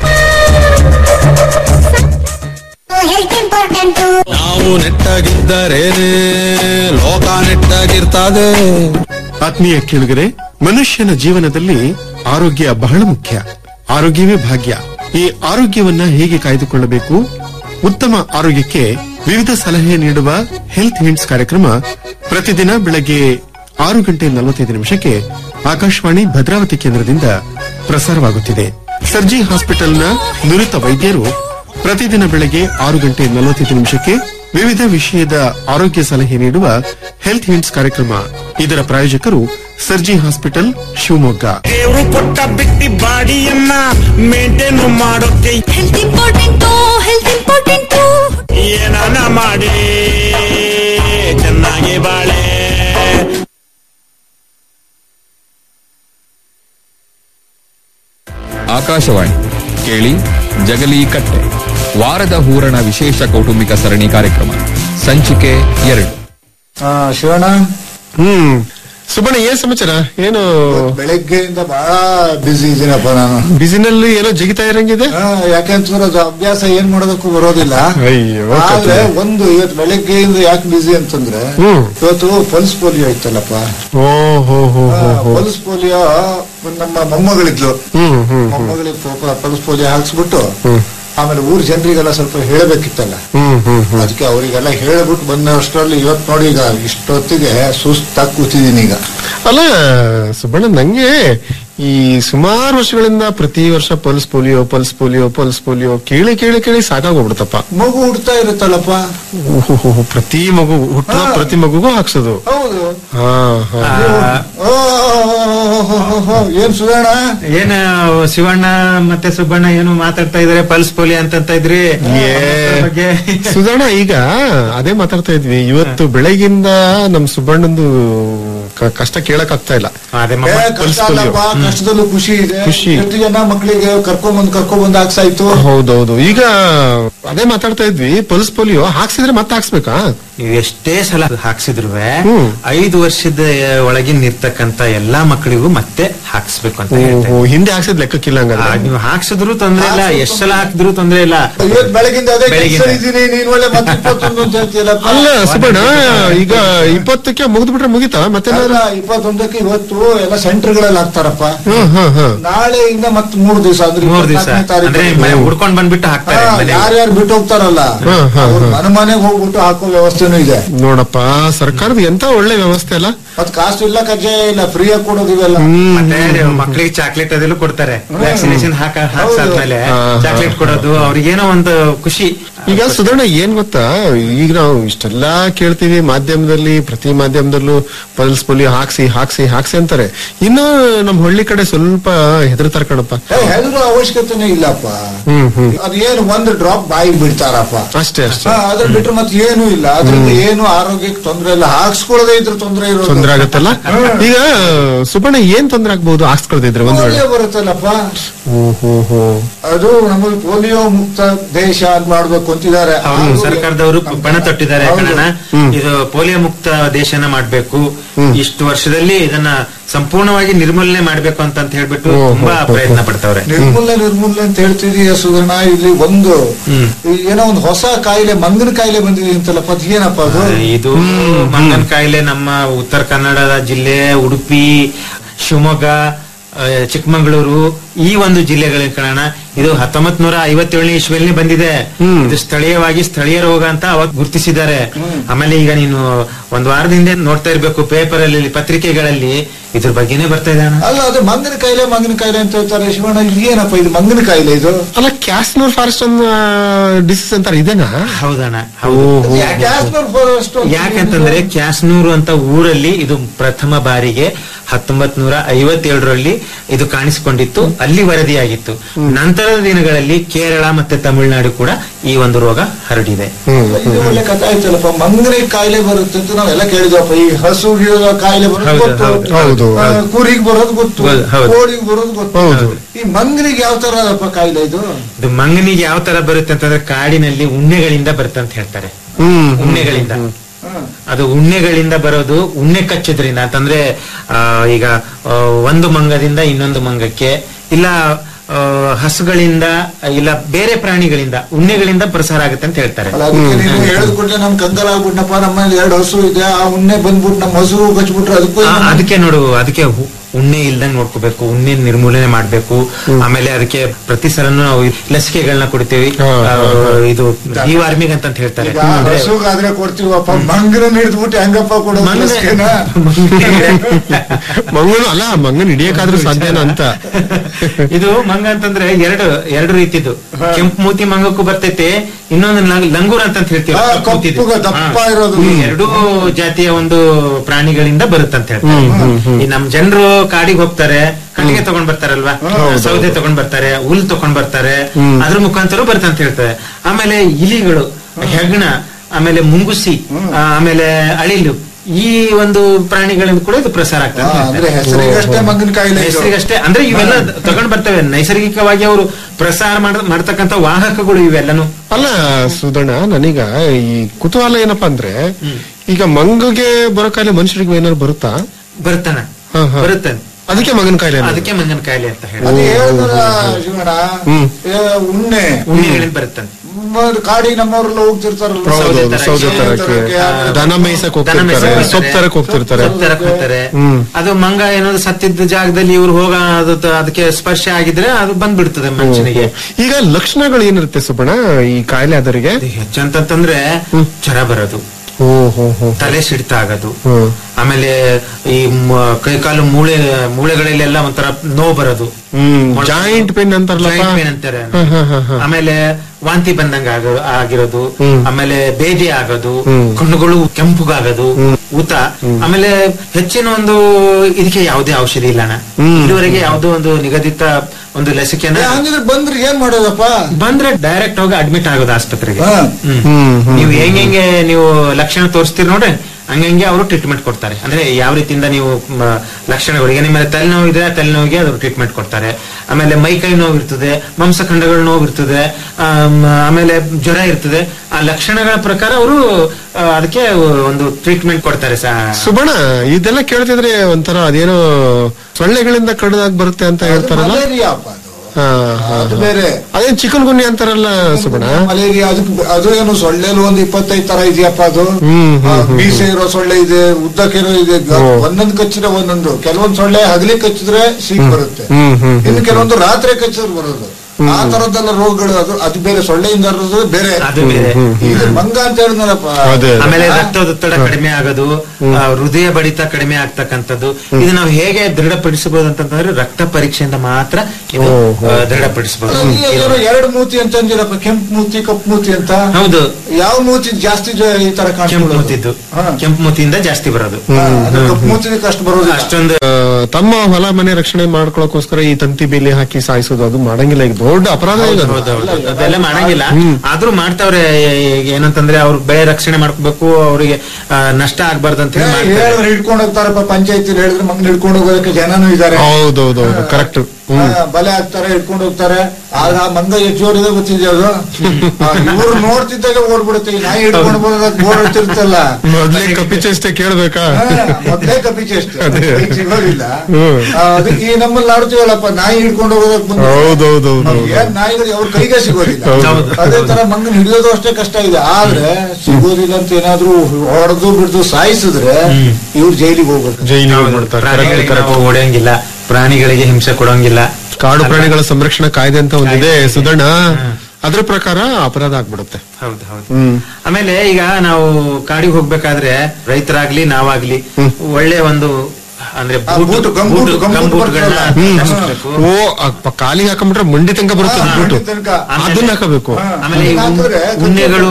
ನಾವು ನೆಟ್ಟಾಗಿದ್ದರೇನೆ ಲೋಕ ನೆಟ್ಟಾಗಿರ್ತದೆ ಆತ್ಮೀಯ ಕೇಳುಗರೆ ಮನುಷ್ಯನ ಜೀವನದಲ್ಲಿ ಆರೋಗ್ಯ ಬಹಳ ಮುಖ್ಯ ಆರೋಗ್ಯವೇ ಭಾಗ್ಯ ಈ ಆರೋಗ್ಯವನ್ನ ಹೇಗೆ ಕಾಯ್ದುಕೊಳ್ಳಬೇಕು ಉತ್ತಮ ಆರೋಗ್ಯಕ್ಕೆ ವಿವಿಧ ಸಲಹೆ ನೀಡುವ ಹೆಲ್ತ್ ಹಿಂಟ್ಸ್ ಕಾರ್ಯಕ್ರಮ ಪ್ರತಿದಿನ ಬೆಳಗ್ಗೆ ಆರು ಗಂಟೆ ನಲವತ್ತೈದು ನಿಮಿಷಕ್ಕೆ ಆಕಾಶವಾಣಿ ಭದ್ರಾವತಿ ಕೇಂದ್ರದಿಂದ ಪ್ರಸಾರವಾಗುತ್ತಿದೆ ಸರ್ಜಿ ಹಾಸ್ಪಿಟಲ್ನ ನುರಿತ ವೈದ್ಯರು ಪ್ರತಿದಿನ ಬೆಳಗ್ಗೆ ಆರು ಗಂಟೆ ನಲವತ್ತೈದು ನಿಮಿಷಕ್ಕೆ ವಿವಿಧ ವಿಷಯದ ಆರೋಗ್ಯ ಸಲಹೆ ನೀಡುವ ಹೆಲ್ತ್ ಹಿಂಟ್ಸ್ ಕಾರ್ಯಕ್ರಮ ಇದರ ಪ್ರಾಯೋಜಕರು ಸರ್ಜಿ ಹಾಸ್ಪಿಟಲ್ ಶಿವಮೊಗ್ಗ ದೇವ್ರು ಕೊಟ್ಟ ಬಿಟ್ಟಿ ಬಾಡಿಯನ್ನ ಮೇಂಟೈನ್ ಮಾಡೋಕೆ ಹೆಲ್ತ್ ಇಂಪಾರ್ಟೆಂಟು ಹೆಲ್ತ್ ಇಂಪಾರ್ಟೆಂಟು ಏನಾನ ಮಾಡಿ ಚೆನ್ನಾಗಿ ಬಾಳೆ ಆಕಾಶವಾಣಿ ಕೇಳಿ ಜಗಲಿ ಕಟ್ಟೆ ವಾರದ ಹೂರಣ ವಿಶೇಷ ಕೌಟುಂಬಿಕ ಸರಣಿ ಕಾರ್ಯಕ್ರಮ ಸಂಚಿಕೆ ಎರಡು ಶಿವಣ್ಣ ಹ್ಮ್ ಸುಬ್ಬಣ್ಣ ಏನ್ ಸಮಾಚಾರ ಏನು ಬೆಳಗ್ಗೆಯಿಂದ ಬಹಳ ಬಿಸಿ ಇದ್ದೀನಪ್ಪ ನಾನು ಬಿಸಿನಲ್ಲಿ ಏನೋ ಜಿಗಿತಾ ಇರಂಗಿದೆ ಆ, ಯಾಕೆಂತಂದ್ರೆ ಅದು ಅಭ್ಯಾಸ ಏನ್ ಮಾಡೋದಕ್ಕೂ ಬರೋದಿಲ್ಲ ಅಯ್ಯೋ ಆದ್ರೆ ಕತೆ. ಒಂದು ಇವತ್ತು ಬೆಳಗ್ಗೆಯಿಂದ ಯಾಕೆ ಬಿಸಿ ಅಂತಂದ್ರೆ ಹ್ಮ್. ಇವತ್ತು ಪಲ್ಸ್ ಪೋಲಿಯೋ ಇತ್ತಲ್ಲಪ್ಪ ಓ ಹೋ ಹೋ ಹೋ ಹೋ ಪಲ್ಸ್ ಪೋಲಿಯೋ ನಮ್ಮ ಮೊಮ್ಮಗಳಿದ್ಲು ಹ್ಮ್ ಹ್ಮ್ ಮೊಮ್ಮಗಳಿಗೆ ಪಲ್ಸ್ ಪೋಲಿಯೋ ಹಾಕ್ಸ್ಬಿಟ್ಟು ಹ್ಮ್ ಆಮೇಲೆ ಊರ್ ಜನರಿಗೆಲ್ಲ ಸ್ವಲ್ಪ ಹೇಳಬೇಕಿತ್ತಲ್ಲ ಹ್ಮ್ ಹ್ಮ್ ಹ್ಮ್ ಅದಕ್ಕೆ ಅವರಿಗೆಲ್ಲ ಹೇಳ್ಬಿಟ್ಟು ಬಂದಷ್ಟರಲ್ಲಿ ಇವತ್ತು ನೋಡಿ ಈಗ ಇಷ್ಟೊತ್ತಿಗೆ ಸುಸ್ತಾಗಿ ಕೂತಿದ್ದೀನಿ ಈಗ ಅಲ್ಲ ಸುಬ್ಬಣ್ಣ ನಂಗೆ ಈ ಸುಮಾರು ವರ್ಷಗಳಿಂದ ಪ್ರತಿ ವರ್ಷ pulse polio pulse polio pulse polio ಕೇಳಿ ಕೇಳಿ ಕೇಳಿ ಸಾಕಾಗೋಗ್ಬಿಡ್ತಪ್ಪ ಮಗು ಹುಡ್ತಾ ಇರುತ್ತಲ್ಲಪ್ಪ ಓಹೋಹೋ, ಪ್ರತಿ ಮಗು ಹುಟ್ಟೋ ಪ್ರತಿ ಮಗುಗೂ ಹಾಕ್ಸೋದು ಹೌದು ಹಾ ಹಾ ಓ, ಏನ್ ಸುಧಾರಣ ಏನ ಶಿವಣ್ಣ ಮತ್ತೆ ಸುಬ್ಬಣ್ಣ ಏನು ಮಾತಾಡ್ತಾ ಇದಾರೆ ಪಲ್ಸ್ ಪೋಲಿಯೋ ಅಂತ ಇದ್ರಿ ಏ, ಬಗ್ಗೆ ಸುಧರ್ಣ ಈಗ ಅದೇ ಮಾತಾಡ್ತಾ ಇದ್ವಿ ಇವತ್ತು ಬೆಳಗಿಂದ ನಮ್ ಸುಬ್ಬಣ್ಣಂದು ಕ- ಕಷ್ಟ ಕೇಳಕ್ ಆಗ್ತಾ ಇಲ್ಲ ಅದೇ ಏ, ಕಷ್ಟ ಅಲ್ಲಪ್ಪ ಕಷ್ಟದಲ್ಲೂ ಖುಷಿ ಇದೆ ಖುಷಿ. ಎಷ್ಟು ಜನ ಮಕ್ಕಳಿಗೆ ಕರ್ಕೊಂಬಂದ್ ಕರ್ಕೊಂಬಂದ್ ಹಾಕ್ಸಾಯ್ತು ಹೌದೌದು ಈಗ ಅದೇ ಮಾತಾಡ್ತಾ ಇದ್ವಿ ಪಲ್ಸ್ ಪೋಲಿಯೋ ಹಾಕ್ಸಿದ್ರೆ ಮತ್ತೆ ಹಾಕ್ಸ್ಬೇಕಾ ನೀವು ಎಷ್ಟೇ ಸಲ ಹಾಕ್ಸಿದ್ರು ಹ್ಮ್. ಐದು ವರ್ಷದ ಒಳಗಿನ ಇರ್ತಕ್ಕಂತ ಎಲ್ಲಾ ಮಕ್ಕಳಿಗೂ ಮತ್ತೆ ಹಾಕ್ಸ್ಬೇಕು ಅಂತ ಹೇಳ್ತಾರೆ ಓಹೋ, ಹಿಂದೆ ಹಾಕ್ಸಿದ್ ಲೆಕ್ಕಕ್ಕಿಲ್ಲ ಆ, ಹಂಗಾದ್ರೆ ನೀವು ಹಾಕ್ಸಿದ್ರು ತೊಂದ್ರೆ ಇಲ್ಲ ಎಷ್ಟ್ ಸಲ ಹಾಕಿದ್ರು ತೊಂದ್ರೆ ಇಲ್ಲ ಇವತ್ತು ಬೆಳಗಿಂದ ಅದೇ ಬೆಳಗಿಂದ. ಕೆಲಸ ಇದ್ದೀನಿ ನೀನ್ ಒಳ್ಳೆ ಮತ್ತೆ ಇಪ್ಪತ್ತೊಂದು ಅಂತ ಹೇಳ್ತೀಯಲ್ಲಪ್ಪ ಅಲ್ಲ ಸುಬ್ಬಣ್ಣ ಈಗ ಇಪ್ಪತ್ತಕ್ಕೆ ಮುಗಿದು ಬಿಟ್ರೆ ಮುಗಿತಾ ಮತ್ತೆ ಅಲ್ಲ, ಇಪ್ಪತ್ತೊಂದಕ್ಕೆ ಇವತ್ತು ಎಲ್ಲ ಸೆಂಟರ್ಗಳಲ್ಲಿ ಹಾಕ್ತಾರಪ್ಪ ಹ್ಮ್ ಹ್ಮ್ ಹ್ಮ್ ನಾಳೆಯಿಂದ ಮತ್ತೆ ಮೂರು ದಿವಸ ಅಂದ್ರೆ ಮೂರ್ ದಿವಸ ಇಪ್ಪತ್ನಾಲ್ಕನೇ ಅಂದ್ರೆ ತಾರೀಕು ಹುಡ್ಕೊಂಡ್ ಬಂದ್ಬಿಟ್ಟು ಹಾಕ್ತಾರೆ ಹಾ, ಮನೆಗೆ. ಯಾರ್ಯಾರು ಬಿಟ್ಟು ಹೋಗ್ತಾರಲ್ಲ ಹ್ಮ್, ಹ್ಮ್, ಅವ್ರು ಹ್ಮ್. ಮನೆ ಮನೆಗೆ ಹೋಗ್ಬಿಟ್ಟು ಹಾಕೋ ವ್ಯವಸ್ಥೆನೂ ಇದೆ ನೋಡಪ್ಪ ಸರ್ಕಾರದ ಎಂತ ಒಳ್ಳೆ ವ್ಯವಸ್ಥೆ ಅಲ್ಲ ಮತ್ ಕಾಸು ಇಲ್ಲ ಕಜ್ಜಾಯ ಇಲ್ಲ ಫ್ರೀ ಆಗಿ ಕೊಡೋದು ಇವೆಲ್ಲ ಮತ್ತೆ ಮಕ್ಕಳಿಗೆ ಚಾಕ್ಲೇಟ್ ಅದೆಲ್ಲ ಕೊಡ್ತಾರೆ ವ್ಯಾಕ್ಸಿನೇಷನ್ ಹಾಕ ಹಾಕ್ಸಾದ್ಮೇಲೆ ಹಾ, ಹಾ. ಚಾಕ್ಲೇಟ್ ಕೊಡೋದು ಅವ್ರಿಗೇನೋ ಒಂದು ಖುಷಿ ಈಗ ಸುಧರ್ಣ ಏನ್ ಗೊತ್ತಾ ಈಗ ನಾವು ಇಷ್ಟೆಲ್ಲಾ ಕೇಳ್ತೀವಿ ಮಾಧ್ಯಮದಲ್ಲಿ ಪ್ರತಿ ಮಾಧ್ಯಮದಲ್ಲೂ ಪಲ್ಸ್ ಪೋಲಿಯೋ ಹಾಕ್ಸಿ ಹಾಕ್ಸಿ ಹಾಕ್ಸಿ ಅಂತಾರೆ ಇನ್ನು ನಮ್ ಹಳ್ಳಿ ಕಡೆ ಸ್ವಲ್ಪ ಹೆದರ್ತಾರ ಕಣಪ್ಪ ಏ, ಹೆದರೋ ಅವಶ್ಯಕತೆನೇ ಇಲ್ಲಪ್ಪ ಹ್ಮ್ ಹ್ಮ್ ಅದ್ ಏನು ಒಂದ್ ಡ್ರಾಪ್ ಬಾಯಿಗೆ ಬಿಡ್ತಾರಪ್ಪ ಅಷ್ಟೇ ಅಷ್ಟೇ ಹಾ, ಅದ್ರ ಬಿಟ್ರೆ ಮತ್ತೆ ಏನೂ ಇಲ್ಲ ಅದ್ರಿಂದ ಏನು ಆರೋಗ್ಯಕ್ಕೆ ತೊಂದ್ರೆ ಇಲ್ಲ ಹಾಕ್ಸ್ಕೊಳ್ಳದೆ ಇದ್ರೆ ತೊಂದ್ರೆ ಇರೋದು ತೊಂದ್ರೆ ಆಗತ್ತಲ್ಲ ಈಗ ಸುಬ್ಬಣ್ಣ ಏನ್ ತೊಂದ್ರೆ ಆಗ್ಬಹುದು ಹಾಕ್ಸ್ಕೊಳ್ದಿದ್ರೆ ಒಂದ್ ವೇಳೆ ಪೋಲಿಯೋ ಬರುತ್ತಲ್ಲಪ್ಪ ಹ್ಮ್ ಹ್ಮ್ ಹ್ಮ್ ಅದು ನಮಗೆ ಪೋಲಿಯೋ ಮುಕ್ತ ದೇಶ ಅದ್ ಮಾಡ್ಬೇಕು ಅಂತಿದ್ದಾರೆ ಹೌದು ಆದ್ರೂ- ಸರ್ಕಾರದವರು ಪಣ ತೊಟ್ಟಿದ್ದಾರೆ ಹೌದು. ಕಣಣ್ಣ ಇದು ಪೋಲಿಯೋ ಮುಕ್ತ ದೇಶನ ಮಾಡ್ಬೇಕು ಇಷ್ಟು ವರ್ಷದಲ್ಲಿ ಇದನ್ನ ಸಂಪೂರ್ಣವಾಗಿ ನಿರ್ಮೂಲನೆ ಮಾಡ್ಬೇಕು ಅಂತ ಅಂತ ಹೇಳ್ಬಿಟ್ಟು ಓ, ತುಂಬಾ ಹೋ, ಹೋ, ಪ್ರಯತ್ನ ಹೋ. ಪಡ್ತಾವ್ರೆ ನಿರ್ಮೂಲನೆ ನಿರ್ಮೂಲನೆ ಅಂತ ಹೇಳ್ತಿದೀಯ ಸುಧರ್ಣ ಇಲ್ಲಿ ಒಂದು ಈ ಏನೋ ಒಂದು ಹೊಸ ಕಾಯಿಲೆ ಮಂಗನ ಕಾಯಿಲೆ ಬಂದಿದೆ ಅಂತಲ್ಲಪ್ಪ ಅದ್ ಏನಪ್ಪ ಅದು ಇದು ಮಂಗನ ಕಾಯಿಲೆ ನಮ್ಮ ಉತ್ತರ ಕನ್ನಡದ ಜಿಲ್ಲೆ ಉಡುಪಿ ಶಿವಮೊಗ್ಗ ಆ, ಚಿಕ್ಕಮಗಳೂರು ಈ ಒಂದು ಜಿಲ್ಲೆಗಳ ಕಾರಣ ಇದು ಹತ್ತೊಂಬತ್ ನೂರ ಐವತ್ತೇಳನೇ ಇಸ್ವಿಯಲ್ಲಿ ಬಂದಿದೆ ಇದು ಸ್ಥಳೀಯವಾಗಿ ಸ್ಥಳೀಯ ರೋಗ ಅಂತ ಅವಾಗ ಗುರುತಿಸಿದ್ದಾರೆ ಆಮೇಲೆ ಈಗ ನೀನು ಒಂದ್ ವಾರದ ಹಿಂದೆ ನೋಡ್ತಾ ಇರ್ಬೇಕು ಪೇಪರ್ ಅಲ್ಲಿ ಪತ್ರಿಕೆಗಳಲ್ಲಿ ಇದ್ರ ಬಗ್ಗೆನೇ ಬರ್ತಾ ಇದೆ ಅಣ್ಣ ಅಲ್ಲ ಅದು ಮಂಗನ ಕಾಯಿಲೆ ಮಂಗನ ಕಾಯಿಲೆ ಅಂತ ಹೇಳ್ತಾರೆ ಶಿವಣ್ಣ ಇದು ಏನಪ್ಪ ಇದು ಮಂಗನ ಕಾಯಿಲೆ ಇದು ಅಲ್ಲ ಕ್ಯಾಸ್ನೂರ್ ಫಾರೆಸ್ಟ್ ಡಿಸೀಸ್ ಅಂತಾರೆ ಇದೇನಾ ಹೌದಣ್ಣ ಹೌದು ಕ್ಯಾಸ್ನೂರ್ ಫಾರೆಸ್ಟ್ ಯಾಕಂತಂದ್ರೆ ಕ್ಯಾಸ್ನೂರು ಅಂತ ಊರಲ್ಲಿ ಇದು ಪ್ರಥಮ ಬಾರಿಗೆ ಹತ್ತೊಂಬತ್ ನೂರ ಐವತ್ತೇಳರಲ್ಲಿ ಇದು ಕಾಣಿಸಿಕೊಂಡಿತ್ತು ಅಲ್ಲಿ ವರದಿಯಾಗಿತ್ತು ನಂತರದ ದಿನಗಳಲ್ಲಿ ಕೇರಳ ಮತ್ತೆ ತಮಿಳುನಾಡು ಕೂಡ ಈ ಒಂದು ರೋಗ ಹರಡಿದೆ ಇದು ಒಳ್ಳೆ ಕಥೆ ಆಯ್ತಲ್ಲಪ್ಪ ಮಂಗನಿಗೆ ಕಾಯಿಲೆ ಬರುತ್ತೆ ಅಂತ ನಾವೆಲ್ಲ ಕೇಳಿದ್ವಪ್ಪ ಈ ಹಸುಗೆ ಕಾಯಿಲೆ ಬರೋದು ಹೌದು, ಗೊತ್ತು ಹೌದು, ಹೌದು, ಆ, ಕುರಿಗೆ ಬರೋದು ಗೊತ್ತು ಹೌದು, ಹೌದು. ಕೋಳಿಗೆ ಬರೋದು ಗೊತ್ತು ಹೌದು. ಈ ಮಂಗನಿಗೆ ಯಾವ ತರ ಅದಪ್ಪ ಕಾಯಿಲೆ ಇದು ಇದು ಮಂಗನಿಗೆ ಯಾವ ತರ ಬರುತ್ತೆ ಅಂತಂದ್ರೆ ಕಾಡಿನಲ್ಲಿ ಉಣ್ಣೆಗಳಿಂದ ಬರುತ್ತೆ ಅಂತ ಹೇಳ್ತಾರೆ ಹ್ಮ್ ಉಣ್ಣೆಗಳಿಂದ ಅದು ಉಣ್ಣೆಗಳಿಂದ ಬರೋದು ಉಣ್ಣೆ ಕಚ್ಚೋದ್ರಿಂದ ಅಂತಂದ್ರೆ ಆ, ಈಗ ಆ, ಒಂದು ಮಂಗದಿಂದ ಇನ್ನೊಂದು ಮಂಗಕ್ಕೆ ಇಲ್ಲ ಆ, ಹಸುಗಳಿಂದ ಇಲ್ಲ ಬೇರೆ ಪ್ರಾಣಿಗಳಿಂದ ಉಣ್ಣೆಗಳಿಂದ ಪ್ರಸಾರ ಆಗುತ್ತೆ ಅಂತ ಹೇಳ್ತಾರೆ ಅಲ್ಲ ಅದಕ್ಕೆ ನೀನು ಹೇಳಿದ ಕೂಡಲೇ ನನ್ ಕಂಗಾಲ ಆಗ್ಬಿಟ್ನಪ್ಪ ನಮ್ಮಲ್ಲಿ ಎರಡು ಹಸು ಇದೆ ಆ ಉಣ್ಣೆ ಬಂದ್ಬಿಟ್ಟು ನಮ್ಮ ಹಸು ಗಚ್ಬಿಟ್ರೆ ಅದಕ್ಕೂ ಆ, ಏನು- ಅದಕ್ಕೆ ನೋಡು ಅದಕ್ಕೆ ಹು- ಉಣ್ಣೆ ಇಲ್ದಂಗ್ ನೋಡ್ಕೋಬೇಕು ಉಣ್ಣೆ ನಿರ್ಮೂಲನೆ ಮಾಡ್ಬೇಕು ಆಮೇಲೆ ಅದಕ್ಕೆ ಪ್ರತಿ ಸಲನು ನಾವು ಲಸಿಕೆಗಳನ್ನ ಕೊಡ್ತೀವಿ ಆ, ಇದು ಡಿವಾರ್ಮಿಂಗ್ ಅಂತ ಹೇಳ್ತಾರೆ ಈಗ ಅಂದ್ರೆ ಹಸುಗಾದ್ರೆ ಕೊಡ್ತೀವಪ್ಪ ಮಂಗನ ಹಿಡಿದ್ಬಿಟ್ಟು ಹೆಂಗಪ್ಪ ಕೊಡೋದು ಮಂಗ- ಲಸಿಕೆನ? ಮಂಗನು ಅಲ್ಲ ಮಂಗನ್ ಹಿಡಿಯಕ್ಕಾದ್ರೂ ಸಾಧ್ಯನಾ ಅಂತ ಇದು ಮಂಗ ಅಂತಂದ್ರೆ ಎರಡು ಎರಡು ರೀತಿದು ಕೆಂಪು ಮೂತಿ ಮಂಗಕ್ಕೂ ಬರ್ತೈತೆ ಇನ್ನೊಂದು ಲಂಗ್- ಲಂಗೂರ್ ಅಂತ ಹೇಳ್ತೀವಿ ಹಾ, ಕಪ್ಪು ಮೂತಿದು. ಕಪ್ಪುಗ ದಪ್ಪ ಹಾ. ಇರೋದು. ಈ ಎರಡೂ ಜಾತಿಯ ಒಂದು ಪ್ರಾಣಿಗಳಿಂದ ಬರುತ್ತಂತ ಹೇಳ್ತಾರೆ ಈ ನಮ್ ಜನರು ಕಾಡಿಗೆ ಹೋಗ್ತಾರೆ ಕಟ್ಟಿಗೆ ತಗೊಂಡ್ ಬರ್ತಾರಲ್ವಾ ಸೌದೆ ತಗೊಂಡ್ ಬರ್ತಾರೆ ಹುಲ್ ತಗೊಂಡ್ ಬರ್ತಾರೆ ಅದ್ರ ಮುಖಾಂತರ ಬರ್ತಂತ ಹೇಳ್ತಾರೆ ಆಮೇಲೆ ಇಲಿಗಳು ಹೆಗ್ಣ ಆಮೇಲೆ ಮುಂಗುಸಿ ಆ, ಆಮೇಲೆ ಅಳಿಲು ಈ ಒಂದು ಪ್ರಾಣಿಗಳಿಂದ ಕೂಡ ಇದು ಪ್ರಸಾರ ಆಗ್ತದೆ ಅಂತ ಹಾ, ಅಂದ್ರೆ ಹೇಳ್ತಾರೆ. ಹೆಸರಿಗಷ್ಟೇ ಮಂಗನ ಕಾಯಿಲೆ ಇದು. ಹೆಸರಿಗಷ್ಟೇ ಅಂದ್ರೆ ಇವೆಲ್ಲ ತಗೊಂಡ್ ಬರ್ತವೆ ನೈಸರ್ಗಿಕವಾಗಿ ಅವರು ಪ್ರಸಾರ ಮಾಡ್- ಮಾಡ್ತಕ್ಕಂತ ವಾಹಕಗಳು ಇವೆಲ್ಲನು ಅಲ್ಲ ಸುಧಣ್ಣ ನನಗ ಈ ಕುತೂಹಲ ಏನಪ್ಪಾ ಅಂದ್ರೆ ಈಗ ಮಂಗಗೆ ಬರೋ ಕಾಯಿಲೆ ಮನುಷ್ಯರಿಗೆ ಏನಾದ್ರು ಬರುತ್ತಾ ಬರ್ತಾನ ಹಾ, ಹಾ. ಬರುತ್ತಾನೆ ಅದಕ್ಕೆ ಮಗನ ಕಾಯಿಲೆ ಅನ್ನೋದು. ಅದಕ್ಕೆ ಮಂಗನ ಕಾಯಿಲೆ ಅಂತ ಹೇಳಿ ಅದು ಹೇಳಿದ್ರ ಶಿವಣ್ಣ ಹ್ಮ್. ಏ, ಉಣ್ಣೆ ಉಣ್ಣೆಗಳಿಂದ ಬರುತ್ತಾನೆ ಮ- ಕಾಡಿಗೆ ನಮ್ಮವರೆಲ್ಲ ಹೋಗ್ತಿರ್ತಾರಲ್ಲ ಹೌದು, ಹೌದು, ಸೌದೆ ತರಕ್ಕೆ ತರಕ್ಕೆ, ಆಮೇಲೆ ದನ ಮೇಯ್ಸಕ್ ದನ ಮೇಯ್ಸಕ್ ಹೋಗ್ತಿರ್ತಾರೆ ಹೋಗ್ತಾರೆ. ಸೊಪ್ಪು ತರಕ್ ಹೋಗ್ತಿರ್ತಾರೆ ಸೊಪ್ಪು ತರಕ್ ಹೋಗ್ತಾರೆ ಹ್ಮ್. ಅದು ಮಂಗ ಏನಾದ್ರು ಸತ್ತಿದ್ದ ಜಾಗದಲ್ಲಿ ಇವ್ರು ಹೋಗ ಅದು ತ- ಅದಕ್ಕೆ ಸ್ಪರ್ಶ ಆಗಿದ್ರೆ ಅದು ಬಂದ್ಬಿಡ್ತದೆ ಮನುಷ್ಯನಿಗೆ ಈಗ ಲಕ್ಷಣಗಳು ಏನಿರುತ್ತೆ ಸುಬ್ಬಣ್ಣ ಈ ಕಾಯಿಲೆ ಆದವರಿಗೆ ಹೆಚ್ಚಂತಂದ್ರೆ ಜ್ವರ ಬರೋದು ಓ ಹೋ ಹೋ ತಲೆ ಸಿಡ್ತ ಆಗೋದು ಹ್ಮ್. ಆಮೇಲೆ ಈ ಮ- ಕೈಕಾಲು ಮೂಳೆ ಮೂಳೆಗಳಲ್ಲೆಲ್ಲ ಒಂಥರ ನೋವು ಬರೋದು ಹ್ಮ್ ಜಾಯಿಂಟ್ ಪೇನ್ ಅಂತಾರಲ್ಲಪ್ಪ Joint pain ಅಂತಾರೆ ಹ, ಹ, ಹ, ಹ. ಆಮೇಲೆ ವಾಂತಿ ಬಂದಂಗ ಆಗ- ಆಗಿರೋದು ಹ್ಮ್. ಆಮೇಲೆ ಬೇದಿ ಆಗೋದು ಹ್ಮ್. ಕಣ್ಣುಗಳು ಕೆಂಪುಗಾಗೋದು ಊತ ಆಮೇಲೆ ಹೆಚ್ಚಿನ ಒಂದು ಇದಕ್ಕೆ ಯಾವುದೇ ಔಷಧಿ ಇಲ್ಲ ಅಣ್ಣ ಹ್ಮ್. ಇದುವರೆಗೆ ಯಾವುದೋ ಒಂದು ನಿಗದಿತ ಒಂದು ಲಸಿಕೆನ ಏ, ಹಂಗಿದ್ರೆ ಬಂದ್ರೆ ಏನ್ ಮಾಡೋದಪ್ಪ ಬಂದ್ರೆ ಡೈರೆಕ್ಟ್ ಹೋಗಿ ಅಡ್ಮಿಟ್ ಆಗೋದು ಆಸ್ಪತ್ರೆಗೆ ಹಾ. ಹ್ಮ್. ಹ್ಮ್, ಹ್ಮ್. ನೀವು ಹೆಂಗೆ ನೀವು ಲಕ್ಷಣ ತೋರಿಸ್ತೀರಿ ನೋಡ್ರಿ ಹಂಗಂಗೆ ಅವರು ಟ್ರೀಟ್ಮೆಂಟ್ ಕೊಡ್ತಾರೆ ಅಂದ್ರೆ ಯಾವ ರೀತಿಯಿಂದ ನೀವು ಮ, ಲಕ್ಷಣಗಳು ಈಗ ನಿಮ್ಮ ತಲೆನೋವು ಇದ್ರೆ ಆ ತಲೆನೋವಿಗೆ ಅವರು ಟ್ರೀಟ್ಮೆಂಟ್ ಕೊಡ್ತಾರೆ ಆಮೇಲೆ ಮೈ ಕೈ ನೋವು ಇರ್ತದೆ ಮಾಂಸಖಂಡಗಳ ನೋವು ಇರ್ತದೆ ಆಮ್, ಆಮೇಲೆ ಜ್ವರ ಇರ್ತದೆ ಆ ಲಕ್ಷಣಗಳ ಪ್ರಕಾರ ಅವರು ಅದಕ್ಕೆ ಒಂದು ಟ್ರೀಟ್ಮೆಂಟ್ ಕೊಡ್ತಾರೆ ಸಾ ಸುಬ್ಬಣ್ಣ ಇದೆಲ್ಲ ಕೇಳ್ತಿದ್ರೆ ಒಂಥರ ಅದೇನೋ ಸೊಳ್ಳೆಗಳಿಂದ ಕಡ್ದಾಗ ಬರುತ್ತೆ ಅಂತ ಹೇಳ್ತಾರಲ್ಲ ಮಲೇರಿಯಾ ಅಪ್ಪ ಅದು ಹಾ, ಹಾ, ಅದು ಹಾ. ಬೇರೆ ಅದೇನ್ ಚಿಕನ್ ಗುನ್ಯ ಅಂತಾರಲ್ಲ ಸುಬ್ಬಣ್ಣ ಮಲೇರಿಯಾ ಅದಕ್ಕೆ ಅದು ಏನು ಸೊಳ್ಳೆಲು ಒಂದು ಇಪ್ಪತ್ತೈದು ತರ ಇದೆಯಪ್ಪ ಅದು ಹ್ಮ್, ಹ್ಮ್, ಆ, ಹ್ಮ್. ಮೀಸೆ ಇರೋ ಸೊಳ್ಳೆ ಇದೆ ಉದ್ದಕ್ಕಿರೋ ಇದೆ ಗ- ಓ. ಒಂದೊಂದು ಕಚ್ಚಿದ್ರೆ ಒಂದೊಂದು ಕೆಲವೊಂದು ಸೊಳ್ಳೆ ಹಗಲಿ ಕಚ್ಚಿದ್ರೆ ಸೀಕ್ ಬರುತ್ತೆ ಹ್ಮ್ ಹ್ಮ್ ಇನ್ನು ಕೆಲವೊಂದು ರಾತ್ರಿ ಕಚ್ಚಿದ್ರೆ ಬರೋದು ಆ ತರದ್ದೆಲ್ಲ ರೋಗಗಳು ಅದು ಅದು ಬೇರೆ ಸೊಳ್ಳೆಯಿಂದ ಬರೋದು ಬೇರೆ ಅದು ಬೇರೆ ಇದು ಮಂಗ ಅಂತ ಹೇಳಿದ್ನಲ್ಲಪ್ಪ ಅದೇ ಆಮೇಲೆ ರಕ್ತದೊತ್ತಡ ಕಡಿಮೆ ಆಗೋದು ಆ, ಹೃದಯ ಬಡಿತ ಕಡಿಮೆ ಆಗ್ತಕ್ಕಂಥದ್ದು ಇದು ನಾವು ಹೇಗೆ ದೃಢಪಡಿಸಬಹುದು ಅಂತಂದ್ರೆ ರಕ್ತ ಪರೀಕ್ಷೆಯಿಂದ ಮಾತ್ರ ಇದು ಆ, ದೃಢಪಡಿಸಬಹುದು ಈಗ ಏನೋ ಎರಡು ಮೂತಿ ಅಂತ ಅಂದಿರಪ್ಪ ಕೆಂಪು ಮೂತಿ ಕಪ್ಪು ಮೂತಿ ಅಂತ ಹೌದು ಯಾವ ಮೂತಿ ಜಾಸ್ತಿ ಜ- ಈ ತರ ಕೆಂಪು ಕಾಣಿಸ್ಕೊಳ್ಳೋದು ಮೂತಿದ್ದು ಕೆಂಪು ಮೂತಿಯಿಂದ ಜಾಸ್ತಿ ಬರೋದು ಹಾ, ಅದು ಕಪ್ಪು ಮೂತಿದಕ್ಕೆ ಅಷ್ಟು ಬರೋದಿಲ್ಲ ಅಷ್ಟೊಂದು ಆ, ತಮ್ಮ ಹೊಲ ಮನೆ ರಕ್ಷಣೆ ಮಾಡ್ಕೊಳಕೋಸ್ಕರ ಈ ತಂತಿ ಬೇಲಿ ಹಾಕಿ ಸಾಯಿಸೋದು ಅದು ಮಾಡಂಗಿಲ್ಲ ಈಗ ದೊಡ್ಡ ಅಪರಾಧ ಇದೆ ಅದು. ಹೌದೌದು ಅದೆಲ್ಲ ಮಾಡಂಗಿಲ್ಲ ಆದ್ರೂ ಮಾಡ್ತಾವ್ರೆ ಈಗ ಏನಂತಂದ್ರೆ ಅವ್ರ ಬೆಳೆ ರಕ್ಷಣೆ ಮಾಡ್ಕೋಬೇಕು ಅವರಿಗೆ ನಷ್ಟ ಆಗ್ಬಾರ್ದು ಅಂತ ಹೇಳಿ ಮಾಡ್ತಾರೆ ಹೇಳಿದ್ರೆ ಹಿಡ್ಕೊಂಡು ಹೋಗ್ತಾರಪ್ಪ ಪಂಚಾಯತಿ ಹೇಳಿದ್ರೆ ಮಗನ್ ಹಿಡ್ಕೊಂಡು ಹೋಗೋದಕ್ಕೆ ಜನನೂ ಇದ್ದಾರೆ ಹೌದೌದೌದು ಕರೆಕ್ಟ್ ಆ, ಬಲೆ ಹಾಕ್ತಾರೆ ಹಿಡ್ಕೊಂಡು ಹೋಗ್ತಾರೆ ಆಗ ಆ ಮಂಗ ಎಷ್ಟು ಜೋರಿದೆ ಗೊತ್ತಿದೆ ಅದು ಇವ್ರು ನೋಡ್ತಿದ್ದಾಗ ಓಡ್ಬಿಡುತ್ತೆ ಈ ನಾಯಿ ಹಿಡ್ಕೊಂಡು ಬರೋದಕ್ಕೆ ಬೋರ್ ಹೊಡ್ತಿರ್ತಲ್ಲ ಮೊದ್ಲೇ ಕಪಿಚೇಷ್ಟೆ ಕೇಳ್ಬೇಕಾ ಆ, ಮೊದ್ಲೇ ಕಪಿಚೇಷ್ಟೆ ಅದೇ. ಕೈ ಸಿಗೋದಿಲ್ಲ ಹ್ಮ್. ಆ, ಅದಕ್ಕೆ ಈ ನಮ್ಮಲ್ಲಿ ಆಡ್ತೀವಲ್ಲಪ್ಪ ನಾಯಿ ಹಿಡ್ಕೊಂಡು ಹೋಗೋದಕ್ಕೆ ಬಂದು ಹೌದೌದೌದು ನಾವು ಏನ್ ನಾಯಿಗಳು ಅವ್ರ ಕೈಗೆ ಸಿಗೋದಿಲ್ಲ ಹೌದು. ಅದೇ ತರ ಮಂಗನ್ ಹಿಡಿಯೋದು ಅಷ್ಟೇ ಕಷ್ಟ ಇದೆ ಆದ್ರೆ ಸಿಗೋದಿಲ್ಲ ಅಂತ ಏನಾದ್ರೂ ಹೊಡೆದು ಬಿಡ್ದು ಸಾಯಿಸಿದ್ರೆ ಇವ್ರು ಜೈಲಿಗೆ ಹೋಗ್ಬೇಕು ಜೈಲಿಗೆ ಹೋಗ್ಬಿಡ್ತಾರೆ ಕರೆಕ್ಟ್ ಪ್ರಾಣಿಗಳಿಗೆ ಕರೆಕ್ಟ್ ನಾವು ಹೊಡೆಯಂಗಿಲ್ಲ ಪ್ರಾಣಿಗಳಿಗೆ ಹಿಂಸೆ ಕೊಡೋಂಗಿಲ್ಲ ಕಾಡು ಪ್ರಾಣಿಗಳ ಸಂರಕ್ಷಣಾ ಕಾಯ್ದೆ ಅಂತ ಒಂದಿದೆ ಸುಧಣ್ಣ ಅದ್ರ ಪ್ರಕಾರ ಅಪರಾಧ ಆಗ್ಬಿಡುತ್ತೆ ಹೌದು ಹೌದು ಹ್ಮ್ ಆಮೇಲೆ ಈಗ ನಾವು ಕಾಡಿಗೆ ಹೋಗ್ಬೇಕಾದ್ರೆ ರೈತರಾಗ್ಲಿ ನಾವಾಗ್ಲಿ ಒಳ್ಳೆ ಒಂದು ಅಂದ್ರೆ ಆ, ಬೂಟು, ಗಂಬೂಟು, ಗಂಬೂಟು ಗಂಬೂಟುಗಳನ್ನ ಬರ್ತದಲ್ಲ? ಧರಿಸ್ಬೇಕು. ಓ ಅಪ್ಪ ಕಾಲಿಗೆ ಹಾಕೊಂಡ್ಬಿಟ್ರೆ ಮಂಡಿ ತನಕ ಬರುತ್ತೆ ಹಾ, ಅಂದ್ಬಿಟ್ಟು ಮಂಡಿ ತನಕ. ಅದನ್ನ ಹಾಕಬೇಕು ಹಾ. ಆಮೇಲೆ ಈ ಹಾಕಿದ್ರೆ ಉಣ್- ಉಣ್ಣೆಗಳು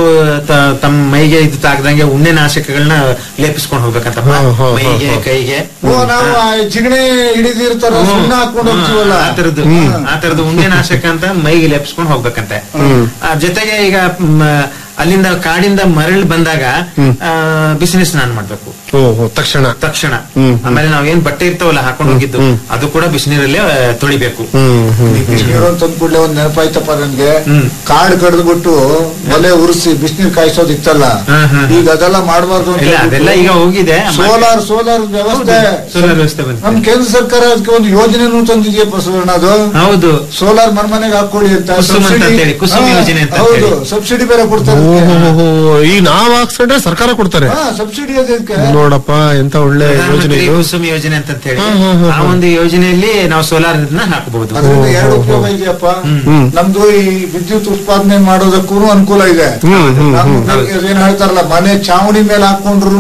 ತ- ತಮ್ಮ ಮೈಗೆ ಇದು ತಾಗದಂಗೆ ಉಣ್ಣೆ ನಾಶಕಗಳನ್ನ ಲೇಪಿಸ್ಕೊಂಡು ಹೋಗ್ಬೇಕಂತ ಹಾ, ಹಾ, ಮೈಗೆ ಹಾ. ಕೈಗೆ ಓ ನಾವು ಆ ಜಿಗಣೆ ಹಿಡಿದಿರ್ತಾರ ಸುಣ್ಣ ಹಾಕೊಂಡು ಹೋಗ್ತೀವಲ್ಲ ಆ ತರದ್ದು ಆ ತರದ್ದು ಉಣ್ಣೆ ನಾಶಕ ಅಂತ ಮೈಗೆ ಲೇಪಿಸ್ಕೊಂಡು ಹೋಗ್ಬೇಕಂತೆ ಆ ಜೊತೆಗೆ ಈಗ ಮ್, ಅಲ್ಲಿಂದ ಕಾಡಿಂದ ಮರಳಿ ಬಂದಾಗ ಬಿಸಿನೆಸ್ ಸ್ನಾನ ಮಾಡ್ಬೇಕು ಓ ಓ, ತಕ್ಷಣ ತಕ್ಷಣ ಹ್ಮ್. ಆಮೇಲೆ ನಾವ್ ಏನ್ ಬಟ್ಟೆ ಇರ್ತಾವಲ್ಲ ಹಾಕೊಂಡು ಹೋಗಿದ್ದು ಅದು ಕೂಡ ಬಿಸಿನೀರಲ್ಲೇ ಆ, ತೊಳಿಬೇಕು ಹ್ಮ್ ಹ್ಮ್ ಬಿಸಿನೀರು ಅಂತ ಅಂದ್ಕೂಡ್ಲೆ ಒಂದ್ ನೆನಪಾಯ್ತಪ್ಪ ನನ್ಗೆ ಹ್ಮ್. ಕಾಡ್ ಕಡ್ದ್ಬಿಟ್ಟು ಒಲೆ ಉರಿಸಿ ಬಿಸಿನೀರ್ ಕಾಯಿಸೋದ್ ಇತ್ತಲ್ಲ ಹ್ಮ್, ಹ್ಮ್. ಈಗ ಅದೆಲ್ಲ ಮಾಡಬಾರ್ದು ಇಲ್ಲ ಅದೆಲ್ಲ ಈಗ ಹೋಗಿದೆ ಸೋಲಾರ್ ಸೋಲಾರ್ ವ್ಯವಸ್ಥೆ ಸೋಲಾರ್ ವ್ಯವಸ್ಥೆ ಬಂದಿದೆ. ನಮ್ ಕೇಂದ್ರ ಸರ್ಕಾರ ಅದಕ್ಕೆ ಒಂದು ಯೋಜನೆನೂ ತಂದಿದೆಯಪ್ಪ ಸುವರ್ಣ ಅದು ಹೌದು ಸೋಲಾರ್ ಮನೆ ಮನೆಗೆ ಹಾಕೊಳ್ಳಿ ಅಂತ ಕುಸುಮ್ ಅಂತ ಸಬ್ಸಿಡಿ ಹೇಳಿ, ಕುಸುಮ್ ಹಾ, ಯೋಜನೆ ಅಂತ ಹೌದು ಹೇಳಿ. ಸಬ್ಸಿಡಿ ಬೇರೆ ಕೊಡ್ತಾರೆ ಓಹೋ ಈಗ ನಾವ್ ಹಾಕ್ಸ್ಕೊಂಡ್ರೆ ಸರ್ಕಾರ ಕೊಡ್ತಾರೆ ಸಬ್ಸಿಡಿ ಅದಕ್ಕೆ ನೋಡಪ್ಪ ಎಂತ ಒಳ್ಳೆ ಯೋಜನೆ ಪ್ರಧಾನಮಂತ್ರಿ ಇದು ಕುಸುಮ್ ಯೋಜನೆ ಅಂತ ಹೇಳಿ ಹಾ, ಹಾ, ಹಾ, ಆ ಒಂದು ಯೋಜನೆಯಲ್ಲಿ ನಾವು ಸೋಲಾರ್ ಹಾಕಬಹುದು ಅದರಿಂದ ಎರಡು ಉಪಯೋಗ ಇದೆಯಪ್ಪ ನಮ್ದು ಈ ವಿದ್ಯುತ್ ಉತ್ಪಾದನೆ ಮಾಡೋದಕ್ಕೂ ಅನುಕೂಲ ಇದೆ ನಮ್ಗೆ ಏನ್ ಹೇಳ್ತಾರಲ್ಲ ಮನೆ ಚಾವಣಿ ಮೇಲೆ ಹಾಕೊಂಡ್ರು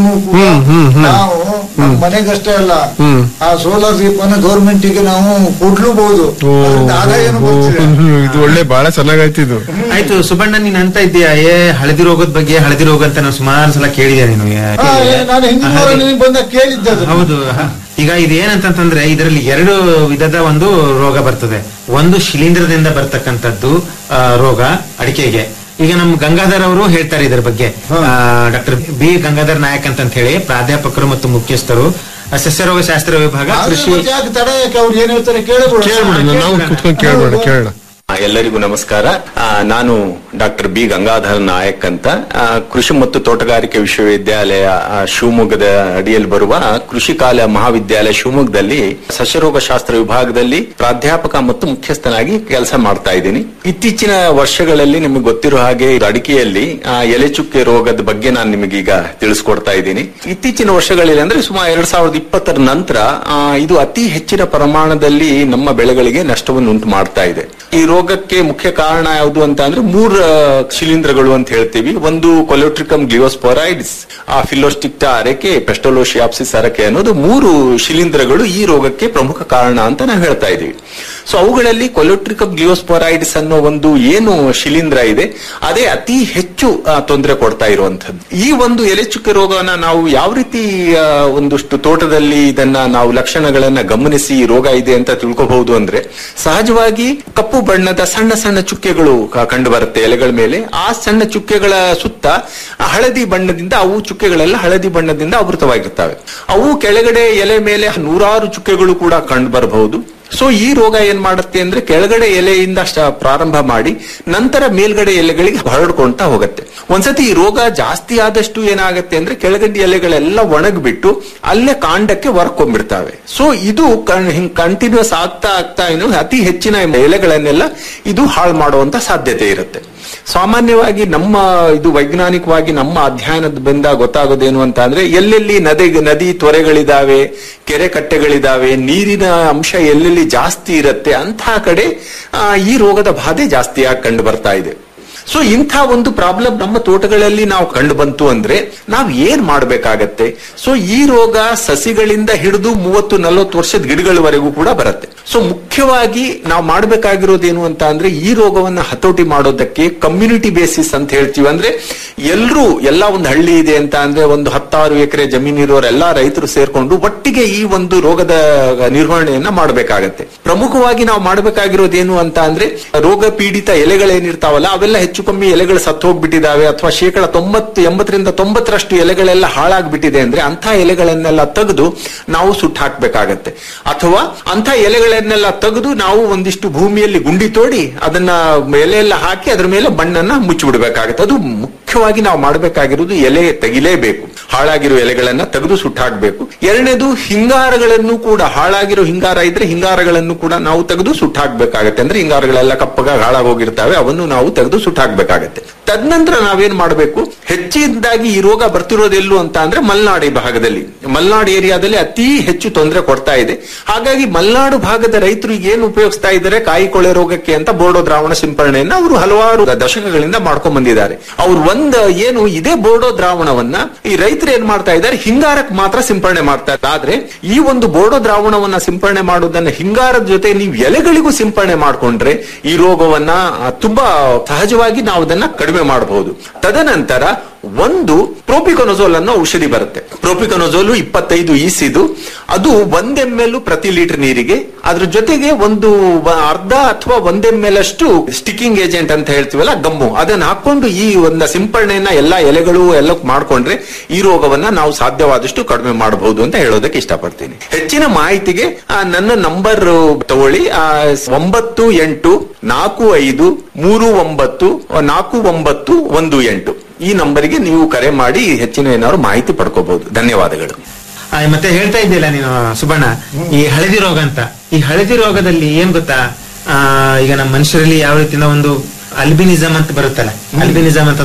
ನಾವು ನಮ್ ಮನೆಗಷ್ಟೇ ಅಲ್ಲ ಆ ಸೋಲಾರ್ ದೀಪನ ಗೌರ್ಮೆಂಟ್ ಗೆ ನಾವು ಕೊಡ್ಲೂಬಹುದು ಅದ್ರಿಂದ ಆದಾಯನೂ ಬರ್ತಿದೆ ಇದು ಒಳ್ಳೆ ಬಹಳ ಚೆನ್ನಾಗಾಯ್ತು ಇದು ಆಯ್ತು ಸುಬಣ್ಣ ನೀನ್ ಅಂತ ಇದ್ದೀಯ ಏ ಹಳದಿ ರೋಗದ ಬಗ್ಗೆ ಹಳದಿ ರೋಗ ಅಂತ ನಾನು ಸುಮಾರು ಸಲ ಕೇಳಿದೆ ನೀನು ಏ- ಹಾ, ಏ, ನಾನು ಹಿಂದಿನ ವಾರ ನಿನಗೆ ಬಂದಾಗ ಕೇಳಿದ್ದೆ ಅದನ್ನ. ಹೌದು ಹ. ಈಗ ಇದು ಏನಂತಂತಂದ್ರೆ ಇದರಲ್ಲಿ ಎರಡು ವಿಧದ ಒಂದು ರೋಗ ಬರ್ತದೆ ಒಂದು ಶಿಲೀಂಧ್ರದಿಂದ ಬರ್ತಕ್ಕಂಥದ್ದು ಆ, ರೋಗ ಅಡಿಕೆಗೆ ಈಗ ನಮ್ ಗಂಗಾಧರ್ ಅವರು ಹೇಳ್ತಾರೆ ಇದರ ಬಗ್ಗೆ ಡಾಕ್ಟರ್ ಬಿ ಗಂಗಾಧರ್ ನಾಯಕ್ ಅಂತ ಹೇಳಿ ಪ್ರಾಧ್ಯಾಪಕರು ಮತ್ತು ಮುಖ್ಯಸ್ಥರು ಆ, ಸಸ್ಯರೋಗ ಶಾಸ್ತ್ರ ವಿಭಾಗ ಆದ್ರೆ ಕೃಷಿ ಮತ್ತೆ ಯಾಕೆ ತಡ ಯಾಕೆ ಅವ್ರು ಏನ್ ಹೇಳ್ತಾರೆ ಕೇಳಬೇಡ ಕೇಳ್ಬಿಡೋಣ ನಾವು ಕುತ್ಕೊಂಡು ಕೇಳ್ಬೇಡ ಕೇಳೋಣ ಆ, ಎಲ್ಲರಿಗೂ ನಮಸ್ಕಾರ ಆ, ನಾನು ಡಾಕ್ಟರ್ ಬಿ ಗಂಗಾಧರ್ ನಾಯಕ್ ಅಂತ ಆ, ಕೃಷಿ ಮತ್ತು ತೋಟಗಾರಿಕೆ ವಿಶ್ವವಿದ್ಯಾಲಯ ಆ, ಶಿವಮೊಗ್ಗದ ಅಡಿಯಲ್ಲಿ ಬರುವ ಕೃಷಿ ಕಾಲ ಮಹಾವಿದ್ಯಾಲಯ ಶಿವಮೊಗ್ಗದಲ್ಲಿ ಸಸ್ಯರೋಗ ಶಾಸ್ತ್ರ ವಿಭಾಗದಲ್ಲಿ ಪ್ರಾಧ್ಯಾಪಕ ಮತ್ತು ಮುಖ್ಯಸ್ಥನಾಗಿ ಕೆಲಸ ಮಾಡ್ತಾ ಇದ್ದೀನಿ ಇತ್ತೀಚಿನ ವರ್ಷಗಳಲ್ಲಿ ನಿಮಗೆ ಗೊತ್ತಿರೋ ಹಾಗೆ ಇದು ಅಡಿಕೆಯಲ್ಲಿ ಆ, ಎಲೆ ಚುಕ್ಕೆ ರೋಗದ ಬಗ್ಗೆ ನಾನು ನಿಮಗೀಗ ತಿಳಿಸ್ಕೊಡ್ತಾ ಇದ್ದೀನಿ ಇತ್ತೀಚಿನ ವರ್ಷಗಳಲ್ಲಿ ಅಂದ್ರೆ ಸುಮಾರು ಎರಡ್ ಸಾವಿರದ ಇಪ್ಪತ್ತರ ನಂತರ ಆ, ಇದು ಅತಿ ಹೆಚ್ಚಿನ ಪ್ರಮಾಣದಲ್ಲಿ ನಮ್ಮ ಬೆಳೆಗಳಿಗೆ ನಷ್ಟವನ್ನು ಉಂಟು ಮಾಡ್ತಾ ಇದೆ ಈ ರೋಗಕ್ಕೆ ಮುಖ್ಯ ಕಾರಣ ಯಾವುದು ಅಂತ ಅಂದ್ರೆ ಮೂರು ಆ, ಶಿಲೀಂಧ್ರಗಳು ಅಂತ ಹೇಳ್ತೀವಿ ಒಂದು ಕೊಲೋಟ್ರಿಕಮ್ ಗ್ಲಿಯೋಸ್ಪೊರೈಡ್ಸ್ ಆ ಫಿಲೋಸ್ಟಿಕ್ಟಾ ಅರೆಕೆ ಪೆಸ್ಟೋಲೋಶಿಯಾಪ್ಸಿಸ್ ಅರಕೆ ಅನ್ನೋದು ಮೂರು ಶಿಲೀಂಧ್ರಗಳು ಈ ರೋಗಕ್ಕೆ ಪ್ರಮುಖ ಕಾರಣ ಅಂತ ನಾವು ಹೇಳ್ತಾ ಇದೀವಿ ಸೊ ಅವುಗಳಲ್ಲಿ ಕೊಲೋಟ್ರಿಕಮ್ ಗ್ಲಿಯೋಸ್ಪೊರೈಡ್ಸ್ ಅನ್ನೋ ಒಂದು ಏನು ಶಿಲೀಂಧ್ರ ಇದೆ ಅದೇ ಅತಿ ಹೆಚ್ಚು ಆ, ತೊಂದರೆ ಕೊಡ್ತಾ ಇರುವಂತದ್ದು ಈ ಒಂದು ಎಲೆ ಚುಕ್ಕೆ ರೋಗವನ್ನ ನಾವು ಯಾವ ರೀತಿ ಆ, ಒಂದಷ್ಟು ತೋಟದಲ್ಲಿ ಇದನ್ನ ನಾವು ಲಕ್ಷಣಗಳನ್ನ ಗಮನಿಸಿ ಈ ರೋಗ ಇದೆ ಅಂತ ತಿಳ್ಕೋಬಹುದು ಅಂದ್ರೆ ಸಹಜವಾಗಿ ಕಪ್ಪು ಬಣ್ಣದ ಸಣ್ಣ ಸಣ್ಣ ಚುಕ್ಕೆಗಳು ಕ- ಕಂಡು ಬರುತ್ತೆ ಎಲೆಗಳ ಮೇಲೆ ಆ ಸಣ್ಣ ಚುಕ್ಕೆಗಳ ಸುತ್ತ ಹಳದಿ ಬಣ್ಣದಿಂದ ಅವು ಚುಕ್ಕೆಗಳೆಲ್ಲ ಹಳದಿ ಬಣ್ಣದಿಂದ ಆವೃತವಾಗಿರ್ತವೆ ಅವು ಕೆಳಗಡೆ ಎಲೆ ಮೇಲೆ ನೂರಾರು ಚುಕ್ಕೆಗಳು ಕೂಡ ಕಂಡು ಬರಬಹುದು ಸೊ ಈ ರೋಗ ಏನ್ ಮಾಡುತ್ತೆ ಅಂದ್ರೆ ಕೆಳಗಡೆ ಎಲೆಯಿಂದ ಶ- ಪ್ರಾರಂಭ ಮಾಡಿ ನಂತರ ಮೇಲ್ಗಡೆ ಎಲೆಗಳಿಗೆ ಹರಡ್ಕೊಂತ ಹೋಗುತ್ತೆ ಒಂದ್ಸತಿ ಈ ರೋಗ ಜಾಸ್ತಿ ಆದಷ್ಟು ಏನಾಗುತ್ತೆ ಅಂದ್ರೆ ಕೆಳಗಡೆ ಎಲೆಗಳೆಲ್ಲ ಒಣಗ್ಬಿಟ್ಟು ಅಲ್ಲೇ ಕಾಂಡಕ್ಕೆ ವರ್ಕೊಂಡ್ಬಿಡ್ತವೆ ಸೊ ಇದು ಕನ್- ಹಿಂಗ್ ಕಂಟಿನ್ಯೂಸ್ ಆಗ್ತಾ ಆಗ್ತಾ ಏನು ಅತಿ ಹೆಚ್ಚಿನ ಎಲೆಗಳನ್ನೆಲ್ಲ ಇದು ಹಾಳು ಮಾಡುವಂತ ಸಾಧ್ಯತೆ ಇರುತ್ತೆ ಸಾಮಾನ್ಯವಾಗಿ ನಮ್ಮ ಇದು ವೈಜ್ಞಾನಿಕವಾಗಿ ನಮ್ಮ ಅಧ್ಯಯನದ ಬಂದ ಗೊತ್ತಾಗೋದೇನು ಅಂತ ಅಂದ್ರೆ ಎಲ್ಲೆಲ್ಲಿ ನದಿ ನದಿ ತೊರೆಗಳಿದಾವೆ ಕೆರೆ ಕಟ್ಟೆಗಳಿದಾವೆ ನೀರಿನ ಅಂಶ ಎಲ್ಲೆಲ್ಲಿ ಜಾಸ್ತಿ ಇರುತ್ತೆ ಅಂತಹ ಕಡೆ ಆ, ಈ ರೋಗದ ಬಾಧೆ ಜಾಸ್ತಿಯಾಗಿ ಕಂಡು ಬರ್ತಾ ಇದೆ ಸೊ ಇಂಥ ಒಂದು ಪ್ರಾಬ್ಲಮ್ ನಮ್ಮ ತೋಟಗಳಲ್ಲಿ ನಾವು ಕಂಡು ಬಂತು ಅಂದ್ರೆ ನಾವು ಏನ್ ಮಾಡ್ಬೇಕಾಗತ್ತೆ ಸೊ ಈ ರೋಗ ಸಸಿಗಳಿಂದ ಹಿಡಿದು ಮೂವತ್ತು ನಲವತ್ತು ವರ್ಷದ ಗಿಡಗಳವರೆಗೂ ಕೂಡ ಬರುತ್ತೆ ಸೊ ಮುಖ್ಯವಾಗಿ ನಾವು ಮಾಡ್ಬೇಕಾಗಿರೋದೇನು ಅಂತ ಅಂದ್ರೆ ಈ ರೋಗವನ್ನ ಹತೋಟಿ ಮಾಡೋದಕ್ಕೆ ಕಮ್ಯುನಿಟಿ ಬೇಸಿಸ್ ಅಂತ ಹೇಳ್ತೀವಿ ಅಂದ್ರೆ ಎಲ್ರೂ ಎಲ್ಲ ಒಂದು ಹಳ್ಳಿ ಇದೆ ಅಂತ ಅಂದ್ರೆ ಒಂದು ಹತ್ತಾರು ಎಕರೆ ಜಮೀನಿರೋರು ಎಲ್ಲಾ ರೈತರು ಸೇರ್ಕೊಂಡು ಒಟ್ಟಿಗೆ ಈ ಒಂದು ರೋಗದ ನಿರ್ವಹಣೆಯನ್ನ ಮಾಡಬೇಕಾಗತ್ತೆ ಪ್ರಮುಖವಾಗಿ ನಾವು ಮಾಡಬೇಕಾಗಿರೋದೇನು ಅಂತ ಅಂದ್ರೆ ರೋಗ ಪೀಡಿತ ಎಲೆಗಳೇನಿರ್ತಾವಲ್ಲ ಅವೆಲ್ಲ ಹೆಚ್ಚು ಕಮ್ಮಿ ಎಲೆಗಳು ಸತ್ತು ಹೋಗ್ಬಿಟ್ಟಿದಾವೆ ಅಥವಾ ಶೇಕಡ ತೊಂಬತ್ತು ಎಂಬತ್ತರಿಂದ ತೊಂಬತ್ತರಷ್ಟು ಎಲೆಗಳೆಲ್ಲ ಹಾಳಾಗ್ಬಿಟ್ಟಿದೆ ಅಂದ್ರೆ ಅಂತ ಎಲೆಗಳನ್ನೆಲ್ಲ ತೆಗೆದು ನಾವು ಸುಟ್ಟು ಹಾಕ್ಬೇಕಾಗತ್ತೆ ಅಥವಾ ಅಂತ ಎಲೆಗಳನ್ನೆಲ್ಲ ತೆಗೆದು ನಾವು ಒಂದಿಷ್ಟು ಭೂಮಿಯಲ್ಲಿ ಗುಂಡಿ ತೋಡಿ ಅದನ್ನ ಎಲೆ ಎಲ್ಲ ಹಾಕಿ ಅದ್ರ ಮೇಲೆ ಮಣ್ಣನ್ನ ಮುಚ್ಚಿಬಿಡ್ಬೇಕಾಗತ್ತೆ ಅದು ಮುಖ್ಯವಾಗಿ ನಾವು ಮಾಡಬೇಕಾಗಿರೋದು ಎಲೆ ತೆಗಿಲೇಬೇಕು ಹಾಳಾಗಿರೋ ಎಲೆಗಳನ್ನ ತೆಗೆದು ಸುಟ್ಟಾಕ್ಬೇಕು ಎರಡನೇದು ಹಿಂಗಾರಗಳನ್ನು ಕೂಡ ಹಾಳಾಗಿರೋ ಹಿಂಗಾರ ಇದ್ರೆ ಹಿಂಗಾರಗಳನ್ನು ಕೂಡ ನಾವು ತೆಗೆದು ಸುಟ್ಟಾಕ್ಬೇಕಾಗತ್ತೆ ಅಂದ್ರೆ ಹಿಂಗಾರಗಳೆಲ್ಲ ಕಪ್ಪಗಾಗಿ ಹಾಳಾಗೋಗಿರ್ತವೆ ಅವನ್ನು ನಾವು ತೆಗೆದು ಸುಟ್ಟಾಕ್ಬೇಕಾಗತ್ತೆ ತದನಂತರ ನಾವೇನ್ ಮಾಡಬೇಕು ಹೆಚ್ಚಿನದಾಗಿ ಈ ರೋಗ ಬರ್ತಿರೋದೆಲ್ಲೂ ಅಂತ ಅಂದ್ರೆ ಮಲ್ನಾಡಿ ಭಾಗದಲ್ಲಿ ಮಲ್ನಾಡು ಏರಿಯಾದಲ್ಲಿ ಅತಿ ಹೆಚ್ಚು ತೊಂದರೆ ಕೊಡ್ತಾ ಇದೆ ಹಾಗಾಗಿ ಮಲ್ನಾಡು ಭಾಗದ ರೈತರು ಈಗ ಏನು ಉಪಯೋಗಿಸ್ತಾ ಇದ್ದಾರೆ ಕಾಯಿ ಕೊಳೆ ರೋಗಕ್ಕೆ ಅಂತ ಬೋರ್ಡೋ ದ್ರಾವಣ ಸಿಂಪರಣೆಯನ್ನ ಅವರು ಹಲವಾರು ದಶಕಗಳಿಂದ ಮಾಡ್ಕೊಂಡ್ ಬಂದಿದ್ದಾರೆ ಅವ್ರು ಒಂದ್ ಏನು ಇದೇ ಬೋರ್ಡೋ ದ್ರಾವಣವನ್ನ ಈ ರೈತರು ಏನ್ ಮಾಡ್ತಾ ಇದ್ದಾರೆ ಹಿಂಗಾರಕ್ಕೆ ಮಾತ್ರ ಸಿಂಪರಣೆ ಮಾಡ್ತಾ ಇದ್ದಾರೆ ಆದ್ರೆ ಈ ಒಂದು ಬೋರ್ಡೋ ದ್ರಾವಣವನ್ನ ಸಿಂಪರಣೆ ಮಾಡೋದನ್ನ ಹಿಂಗಾರದ ಜೊತೆ ನೀವು ಎಲೆಗಳಿಗೂ ಸಿಂಪರಣೆ ಮಾಡ್ಕೊಂಡ್ರೆ ಈ ರೋಗವನ್ನ ಆ, ತುಂಬಾ ಸಹಜವಾಗಿ ನಾವು ಅದನ್ನ ಕಡಿಮೆ ಮಾಡಬಹುದು ತದನಂತರ ಒಂದು ಪ್ರೋಪಿಕೊನೋಸೋಲ್ ಅನ್ನೋ ಔಷಧಿ ಬರುತ್ತೆ ಪ್ರೋಪಿಕೊನೋಸೋಲು ಇಪ್ಪತ್ತೈದು ಈಸಿದು ಅದು ಒಂದ್ ಎಂ ಎಲ್ ಪ್ರತಿ ಲೀಟರ್ ನೀರಿಗೆ ಅದ್ರ ಜೊತೆಗೆ ಒಂದು ವ- ಅರ್ಧ ಅಥವಾ ಒಂದ್ ಎಂ ಎಲ್ ಅಷ್ಟು ಸ್ಟಿಕ್ಕಿಂಗ್ ಏಜೆಂಟ್ ಅಂತ ಹೇಳ್ತೀವಲ್ಲ ಗಮ್ಮು ಅದನ್ನ ಹಾಕೊಂಡು ಈ ಒಂದು ಸಿಂಪರಣೆಯನ್ನ ಎಲ್ಲಾ ಎಲೆಗಳು ಎಲ್ಲ ಮಾಡ್ಕೊಂಡ್ರೆ ಈ ರೋಗವನ್ನ ನಾವು ಸಾಧ್ಯವಾದಷ್ಟು ಕಡಿಮೆ ಮಾಡಬಹುದು ಅಂತ ಹೇಳೋದಕ್ಕೆ ಇಷ್ಟಪಡ್ತೀನಿ ಹೆಚ್ಚಿನ ಮಾಹಿತಿಗೆ ಆ, ನನ್ನ ನಂಬರ್ ತಗೊಳ್ಳಿ ಆ, ಒಂಬತ್ತು ಎಂಟು ನಾಲ್ಕು ಐದು ಮೂರು ಒಂಬತ್ತು ನಾಲ್ಕು ಒಂಬತ್ತು ಒಂದು ಎಂಟು ಈ ನಂಬರಿಗೆ ನೀವು ಕರೆ ಮಾಡಿ ಹೆಚ್ಚಿನ ಏನಾದ್ರು ಮಾಹಿತಿ ಪಡ್ಕೋಬಹುದು ಧನ್ಯವಾದಗಳು ಆ, ಮತ್ತೆ ಹೇಳ್ತಾ ಇದ್ದಿಲ್ಲ ನೀನು ಸುಬಣ್ಣ ಈ ಹಳದಿ ರೋಗ ಅಂತ ಈ ಹಳದಿ ರೋಗದಲ್ಲಿ ಏನ್ ಗೊತ್ತಾ ಆ, ಈಗ ನಮ್ಮ ಮನುಷ್ಯರಲ್ಲಿ ಯಾವ ರೀತಿಯಿಂದ ಒಂದು ಅಲ್ಬಿನಿಸಮ್ ಅಂತ ಬರುತ್ತಲ್ಲ ಅಲ್ಬಿನಿಸಮ್ ಅಂತಂದ್ರೆ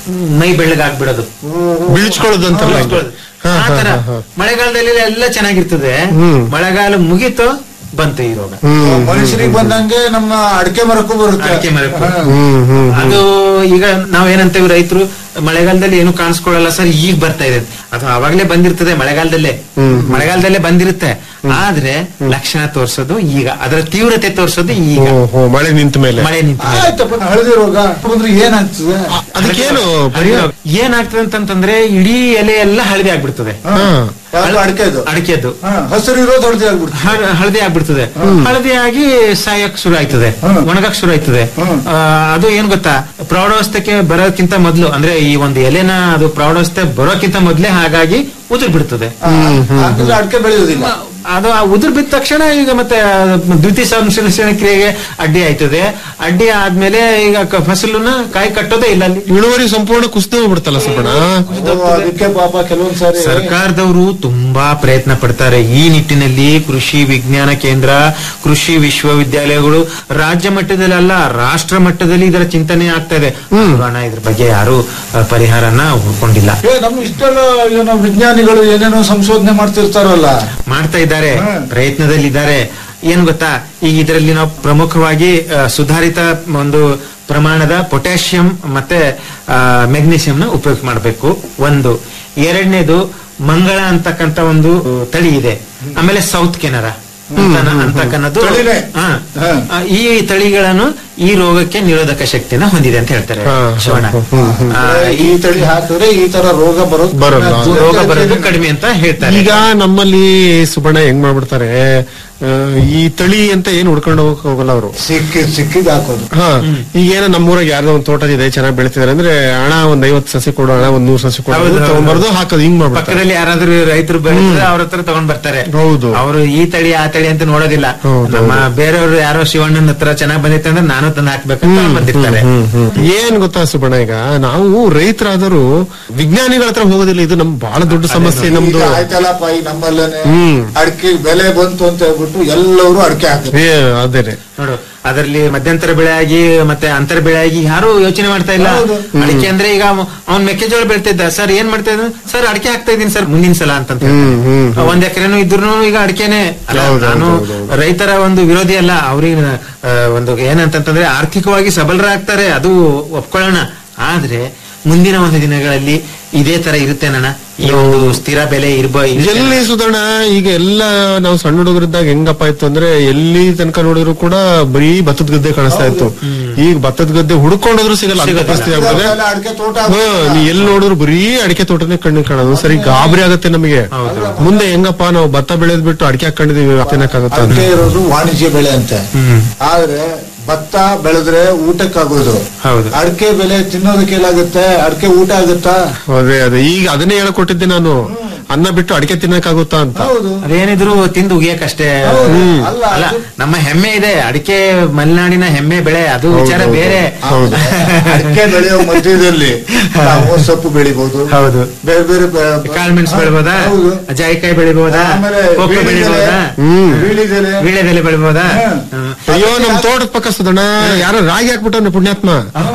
ಮೈ ಬೆಳ್ಳಗಾಗ್ಬಿಡೋದು ಬೀಳ್ಸ್ಕೊಳ್ಳೋದು ಅಂತಾರಲ್ಲ ಹಂಗೆ. ಹಾ, ಆ ಹಾ, ತರ ಹಾ, ಹಾ. ಮಳೆಗಾಲದಲ್ಲಿ ಎಲ್ಲ ಚೆನ್ನಾಗಿರ್ತದೆ ಹ್ಮ್. ಮಳೆಗಾಲ ಮುಗೀತು ಬಂತು ಈ ರೋಗ ಮನುಷ್ಯರಿಗೆ ಬಂದಂಗೆ ನಮ್ಮ ಅಡಿಕೆ ಮರಕ್ಕೂ ಬರುತ್ತೆ ಅಡಿಕೆ ಮರಕ್ಕೂ. ಹಾ. ಅದು ಈಗ ನಾವೇನಂತೇವೆ ರೈತರು ಮಳೆಗಾಲದಲ್ಲಿ ಏನು ಕಾಣಿಸ್ಕೊಳ್ಳಲ್ಲ ಸರ್ ಈಗ ಬರ್ತಾ ಇದೆ ಅದು ಅವಾಗ್ಲೇ ಬಂದಿರ್ತದೆ ಮಳೆಗಾಲದಲ್ಲೇ ಮಳೆಗಾಲದಲ್ಲೇ ಬಂದಿರುತ್ತೆ ಆದ್ರೆ ಲಕ್ಷಣ ತೋರ್ಸೋದು ಈಗ ಅದರ ತೀವ್ರತೆ ತೋರ್ಸೋದು ಈಗ ಓಹೋ ಮಳೆ ನಿಂತ ಮೇಲೆ ಮಳೆ ನಿಂತ ಮೇಲೆ. ಆಯ್ತಪ್ಪ ಹಳದಿ ರೋಗ ಬಂದ್ರೆ ಏನಾಗ್ತದೆ ಅದಕ್ಕೇನು ಏನಾಗ್ತದೆ ಅಂತಂತಂದ್ರೆ ಇಡೀ ಎಲೆ ಎಲ್ಲ ಹಳದಿ ಆಗ್ಬಿಡ್ತದೆ ಯಾವ್ದು ಅಡಿಕೆದು ಅಡಿಕೆದ್ದು ಹಸಿರು ಇರೋದು ಹಳದಿ ಆಗ್ಬಿಡ್ತದೆ ಹ- ಹಳದಿ ಆಗ್ಬಿಡ್ತದೆ ಹಳದಿ ಆಗಿ ಸಾಯಕ್ ಶುರು ಆಯ್ತದೆ ಒಣಗಕ್ ಶುರು ಆಯ್ತದೆ ಆ, ಅದು ಏನ್ ಗೊತ್ತಾ ಪ್ರೌಢಾವಸ್ಥೆಗೆ ಬರೋಕ್ಕಿಂತ ಮೊದ್ಲು ಅಂದ್ರೆ ಈ ಒಂದು ಎಲೆನ ಅದು ಪ್ರೌಢಾವಸ್ಥೆ ಬರೋಕ್ಕಿಂತ ಮೊದ್ಲೇ ಹಾಗಾಗಿ ಉದುರ್ ಬಿಡ್ತದೆ ಹಾಕಿದ್ರೆ ಅಡಿಕೆ ಬೆಳೆಯೋದಿಲ್ಲ ಅದು ಆ ಉದುರ್ ಬಿದ್ದ ತಕ್ಷಣ ಈಗ ಮತ್ತೆ ದ್ವಿತೀಯ ಸಂಶ್ಲೇಷಣ ಕ್ರಿಯೆಗೆ ಅಡ್ಡಿ ಆಯ್ತದೆ ಅಡ್ಡಿ ಆದ್ಮೇಲೆ ಈಗ ಕ- ಫಸಲನ್ನ ಕಾಯಿ ಕಟ್ಟೋದೇ ಇಲ್ಲ ಅಲ್ಲಿ ಇಳುವರಿ ಸಂಪೂರ್ಣ ಕುಸಿದು ಹೋಗ್ಬಿಡ್ತಲ್ಲ ಸುಬ್ಬಣ್ಣ ಅದಕ್ಕೆ ಪಾಪ ಕೆಲವೊಂದ್ ಸಾರಿ ಸರ್ಕಾರದವರು ತುಂಬಾ ಪ್ರಯತ್ನ ಪಡ್ತಾರೆ ಈ ನಿಟ್ಟಿನಲ್ಲಿ ಕೃಷಿ ವಿಜ್ಞಾನ ಕೇಂದ್ರ ಕೃಷಿ ವಿಶ್ವವಿದ್ಯಾಲಯಗಳು ರಾಜ್ಯ ಮಟ್ಟದಲ್ಲಿ ಅಲ್ಲ ರಾಷ್ಟ್ರ ಮಟ್ಟದಲ್ಲಿ ಇದರ ಚಿಂತನೆ ಆಗ್ತಾ ಇದೆ ನೋಡೋಣ ಇದ್ರ ಬಗ್ಗೆ ಯಾರು ಆ, ಪರಿಹಾರನ ಹುಡ್ಕೊಂಡಿಲ್ಲ ಏ ನಮ್ ಇಷ್ಟೆಲ್ಲ ಏನೋ ವಿಜ್ಞಾನಿಗಳು ಏನೇನೋ ಸಂಶೋಧನೆ ಮಾಡ್ತಿರ್ತಾರಲ್ಲ ಮಾಡ್ತಾ ಇದ್ದಾರೆ ಪ್ರಯತ್ನದಲ್ಲಿದ್ದಾರೆ ಏನ್ ಗೊತ್ತಾ ಈಗ ಇದರಲ್ಲಿ ನಾವು ಪ್ರಮುಖವಾಗಿ ಆ, ಸುಧಾರಿತ ಒಂದು ಪ್ರಮಾಣದ ಪೊಟ್ಯಾಷಿಯಂ ಮತ್ತೆ ಮೆಗ್ನೀಷಿಯಂನ ಉಪಯೋಗ ಮಾಡಬೇಕು ಒಂದು ಎರಡನೇದು ಮಂಗಳ ಅಂತಕ್ಕಂತ ಒಂದು ತಳಿ ಇದೆ ಆಮೇಲೆ ಸೌತ್ ಕೆನರಾ ಅಂತ- ಅಂತಕ್ಕನ್ನದು ತಳಿನೇ? ಹಾ. ಆ, ಈ ತಳಿಗಳನ್ನು ಈ ರೋಗಕ್ಕೆ ನಿರೋಧಕ ಶಕ್ತಿನ ಹೊಂದಿದೆ ಅಂತ ಹೇಳ್ತಾರೆ ಶಿವಣ್ಣ ಆ, ಈ ತಳಿ ಹಾಕಿದ್ರೆ ಈ ತರ ರೋಗ ಬರೋದು ಬರಲ್ಲ. ರೋಗ ಬರೋದು ಕಡಿಮೆ ಅಂತ ಹೇಳ್ತಾರೆ ಈಗ ನಮ್ಮಲ್ಲಿ ಸುಬ್ಬಣ್ಣ ಹೆಂಗ್ ಮಾಡ್ಬಿಡ್ತಾರೆ ಆ, ಈ ತಳಿ ಅಂತ ಏನ್ ಹುಡ್ಕೊಂಡು ಹೋಗಕ್ ಹೋಗಲ್ಲ ಅವರು ಸಿಕ್ಕಿದ್ ಸಿಕ್ಕಿದ್ ಹಾಕೋದು ಹಾ ಈಗ ಏನೋ ನಮ್ಮೂರಾಗ ಯಾರ್ದೋ ಒಂದ್ ತೋಟ ಇದೆ ಚೆನ್ನಾಗಿ ಬೆಳಿತಿದಾರೆ ಅಂದ್ರೆ ಹಣ ಒಂದ್ ಐವತ್ ಸಸಿ ಕೊಡು ಹಣ ಒಂದ್ ನೂರ್ ಸಸಿ ಕೊಡು ಹೌದು, ಹೌದು. ತಗೊಂಡ್ಬರ್ದು ಹಾಕೋದು ಹಿಂಗ್ ಮಾಡ್ಬಿಡ್ತಾರೆ ಪಕ್ಕದಲ್ಲಿ ಯಾರಾದ್ರೂ ರೈತರು ಬೆಳೆದ್ರೆ ಅವ್ರ ಹತ್ರ ತಗೊಂಡ್ ಬರ್ತಾರೆ ಹೌದು. ಅವರು ಈ ತಳಿ ಆ ತಳಿ ಅಂತ ನೋಡೋದಿಲ್ಲ ನಮ್ಮ ಬೇರೆಯವರು ಯಾರೋ ಶಿವಣ್ಣನ ಹತ್ರ ಚೆನ್ನಾಗ್ ಬಂದೈತೆ ಅಂದ್ರೆ ನಾನು ತಂದು ಹಾಕ್ಬೇಕಂತ ಬಂದಿರ್ತಾರೆ ಹ್ಮ್, ಹ್ಮ್. ಏನ್ ಗೊತ್ತಾ ಸುಬ್ಬಣ್ಣ ಈಗ ನಾವು ರೈತರಾದರೂ ವಿಜ್ಞಾನಿಗಳ ಹತ್ರ ಹೋಗೋದಿಲ್ಲ ಇದು ನಮ್ ಬಹಳ ದೊಡ್ಡ ಸಮಸ್ಯೆ ನಮ್ದು ಈಗ ಆಯ್ತಲ್ಲಪ್ಪ ಈ ನಮ್ಮಲ್ಲೇನೆ ಹ್ಮ್. ಅಡಿಕೆ ಬೆಲೆ ಬಂತು ಅಂತ ಹೇಳ್ಬಿಟ್ಟು ಎಲ್ಲರೂ ಅಡಿಕೆ ಹಾಕಿದ್ರು ಏ, ಅದೇನೆ ನೋಡು ಅದರಲ್ಲಿ ಮಧ್ಯಂತರ ಬೆಳೆ ಆಗಿ ಮತ್ತೆ ಅಂತರ ಬೆಳೆ ಆಗಿ ಯಾರು ಯೋಚನೆ ಮಾಡ್ತಾ ಇಲ್ಲ ಅಡಿಕೆ ಅಂದ್ರೆ ಈಗ ಅವ್ನ್ ಮೆಕ್ಕೆಜೋಳ ಬೆಳ್ತಿದ್ದ ಸರ್ ಏನ್ ಮಾಡ್ತಾ ಇದ್ದಾನೆ ಸರ್ ಅಡಿಕೆ ಹಾಕ್ತಾ ಇದೀನಿ ಸರ್ ಮುಂದಿನ ಸಲ ಅಂತ ಹ್ಮ್, ಹ್ಮ್, ಒಂದ್ ಎಕರೆನು ಇದ್ರು ಈಗ ಅಡಿಕೆನೆ ಅಲ್ಲ, ಹೌದು, ನಾನು ಹೌದು, ಹೌದು. ರೈತರ ಒಂದು ವಿರೋಧಿ ಅಲ್ಲ ಅವ್ರಿಗೆ ಆ, ಒಂದು ಏನಂತಂತಂದ್ರೆ ಆರ್ಥಿಕವಾಗಿ ಸಬಲರಾಗ್ತಾರೆ ಅದು ಒಪ್ಕೊಳ್ಳೋಣ ಆದ್ರೆ ಮುಂದಿನ ಒಂದು ದಿನಗಳಲ್ಲಿ ಇದೇ ತರ ಇರುತ್ತೇನಣ್ಣ ಈ ಒಂದು ಸ್ಥಿರ ಬೆಲೆ ಇರ್ಬೋ ಎಲ್ಲಿ ಸುಧಣ್ಣ ಈಗ ಎಲ್ಲ ನಾವು ಸಣ್ಣ ಹುಡುಗರಿದ್ದಾಗ ಹೆಂಗಪ್ಪ ಇತ್ತು ಅಂದ್ರೆ ಎಲ್ಲಿ ತನಕ ನೋಡಿದ್ರು ಕೂಡ ಬರೀ ಭತ್ತದ ಗದ್ದೆ ಕಾಣಿಸ್ತಾ ಇತ್ತು ಈಗ ಭತ್ತದ ಗದ್ದೆ ಹುಡ್ಕೊಂಡೋದ್ರು ಸಿಗಲ್ಲ ಅಂತ ಪರಿಸ್ಥಿತಿ ಆಗ್ಬಿಟ್ಟಿದೆ ಅಡಿಕೆ ತೋಟ ಹಾ, ನೀ ಎಲ್ಲಿ ನೋಡಿದ್ರು ಬರೀ ಅಡಿಕೆ ತೋಟನೇ ಕಣ್ಣಿಗೆ ಕಾಣೋದು ಸರಿ ಗಾಬರಿ ಆಗತ್ತೆ ನಮಗೆ ಮುಂದೆ ಹೆಂಗಪ್ಪ ನಾವು ಭತ್ತ ಬೆಳೆದ್ ಬಿಟ್ಟು ಅಡಿಕೆ ಹಾಕೊಂಡಿದೀವಿ ತಿನ್ನಕ್ಕಾಗತ್ತ ಅಂತ ಅಡಿಕೆ ಇರೋದು ವಾಣಿಜ್ಯ ಬೆಳೆ ಅಂತೆ ಆದ್ರೆ ಭತ್ತ ಬೆಳೆದ್ರೆ ಊಟಕ್ಕಾಗೋದು ಹೌದು ಅಡಿಕೆ ಬೆಲೆ ತಿನ್ನೋದಕ್ಕೆ ಏನಾಗುತ್ತೆ ಅಡಿಕೆ ಊಟ ಆಗುತ್ತಾ ಅದೇ ಅದೇ ಈಗ ಅದನ್ನೇ ಹೇಳ್ಕೊಟ್ಟಿದ್ದೆ ನಾನು ಅನ್ನ ಬಿಟ್ಟು ಅಡಿಕೆ ತಿನ್ನಕ್ಕಾಗುತ್ತಾ ಅಂತ ಹೌದು ಅದೇನಿದ್ರು ತಿಂದು ಉಗಿಯಕ್ಕಷ್ಟೇ ಹೌದು. ಹ್ಮ್. ಅಲ್ಲ, ಅಲ್ಲ ಅದು- ನಮ್ಮ ಹೆಮ್ಮೆ ಇದೆ ಅಡಿಕೆ ಮಲೆನಾಡಿನ ಹೆಮ್ಮೆ ಬೆಳೆ ಅದು ಹೌದು, ವಿಚಾರ ಹೌದು, ಬೇರೆ ಹೌದು. ಅಡಿಕೆ ಬೆಳೆಯೋ ಮಧ್ಯದಲ್ಲಿ ನಾವು ಸೊಪ್ಪು ಬೆಳಿಬಹುದು ಹೌದು ಬೇರೆ ಬೇರೆ ಬೆ- ಕಾಳ್ಮೆಣ್ಸ್ ಬೆಳಿಬೋದಾ ಹೌದು. ಜಾಯಿಕಾಯಿ ಬೆಳಿಬೋದಾ ಆಮೇಲೆ ಕೋಕೋ ವೀಳ್ಯದೆಲೆ, ಬೆಳಿಬೋದಾ ಹ್ಮ್. ವೀಳ್ಯದೆಲೆ. ವೀಳ್ಯದೆಲೆ ಬೆಳಿಬೋದಾ ಹ್ಮ್. ಹ್ಮ್. ಅಯ್ಯೋ ನಮ್ ತೋಟದ ಪಕ್ಕ ಸುಧಣ್ಣ ಯಾರೋ ರಾಗಿ ಹಾಕ್ಬಿಟ್ಟವ್ನೆ ಪುಣ್ಯಾತ್ಮ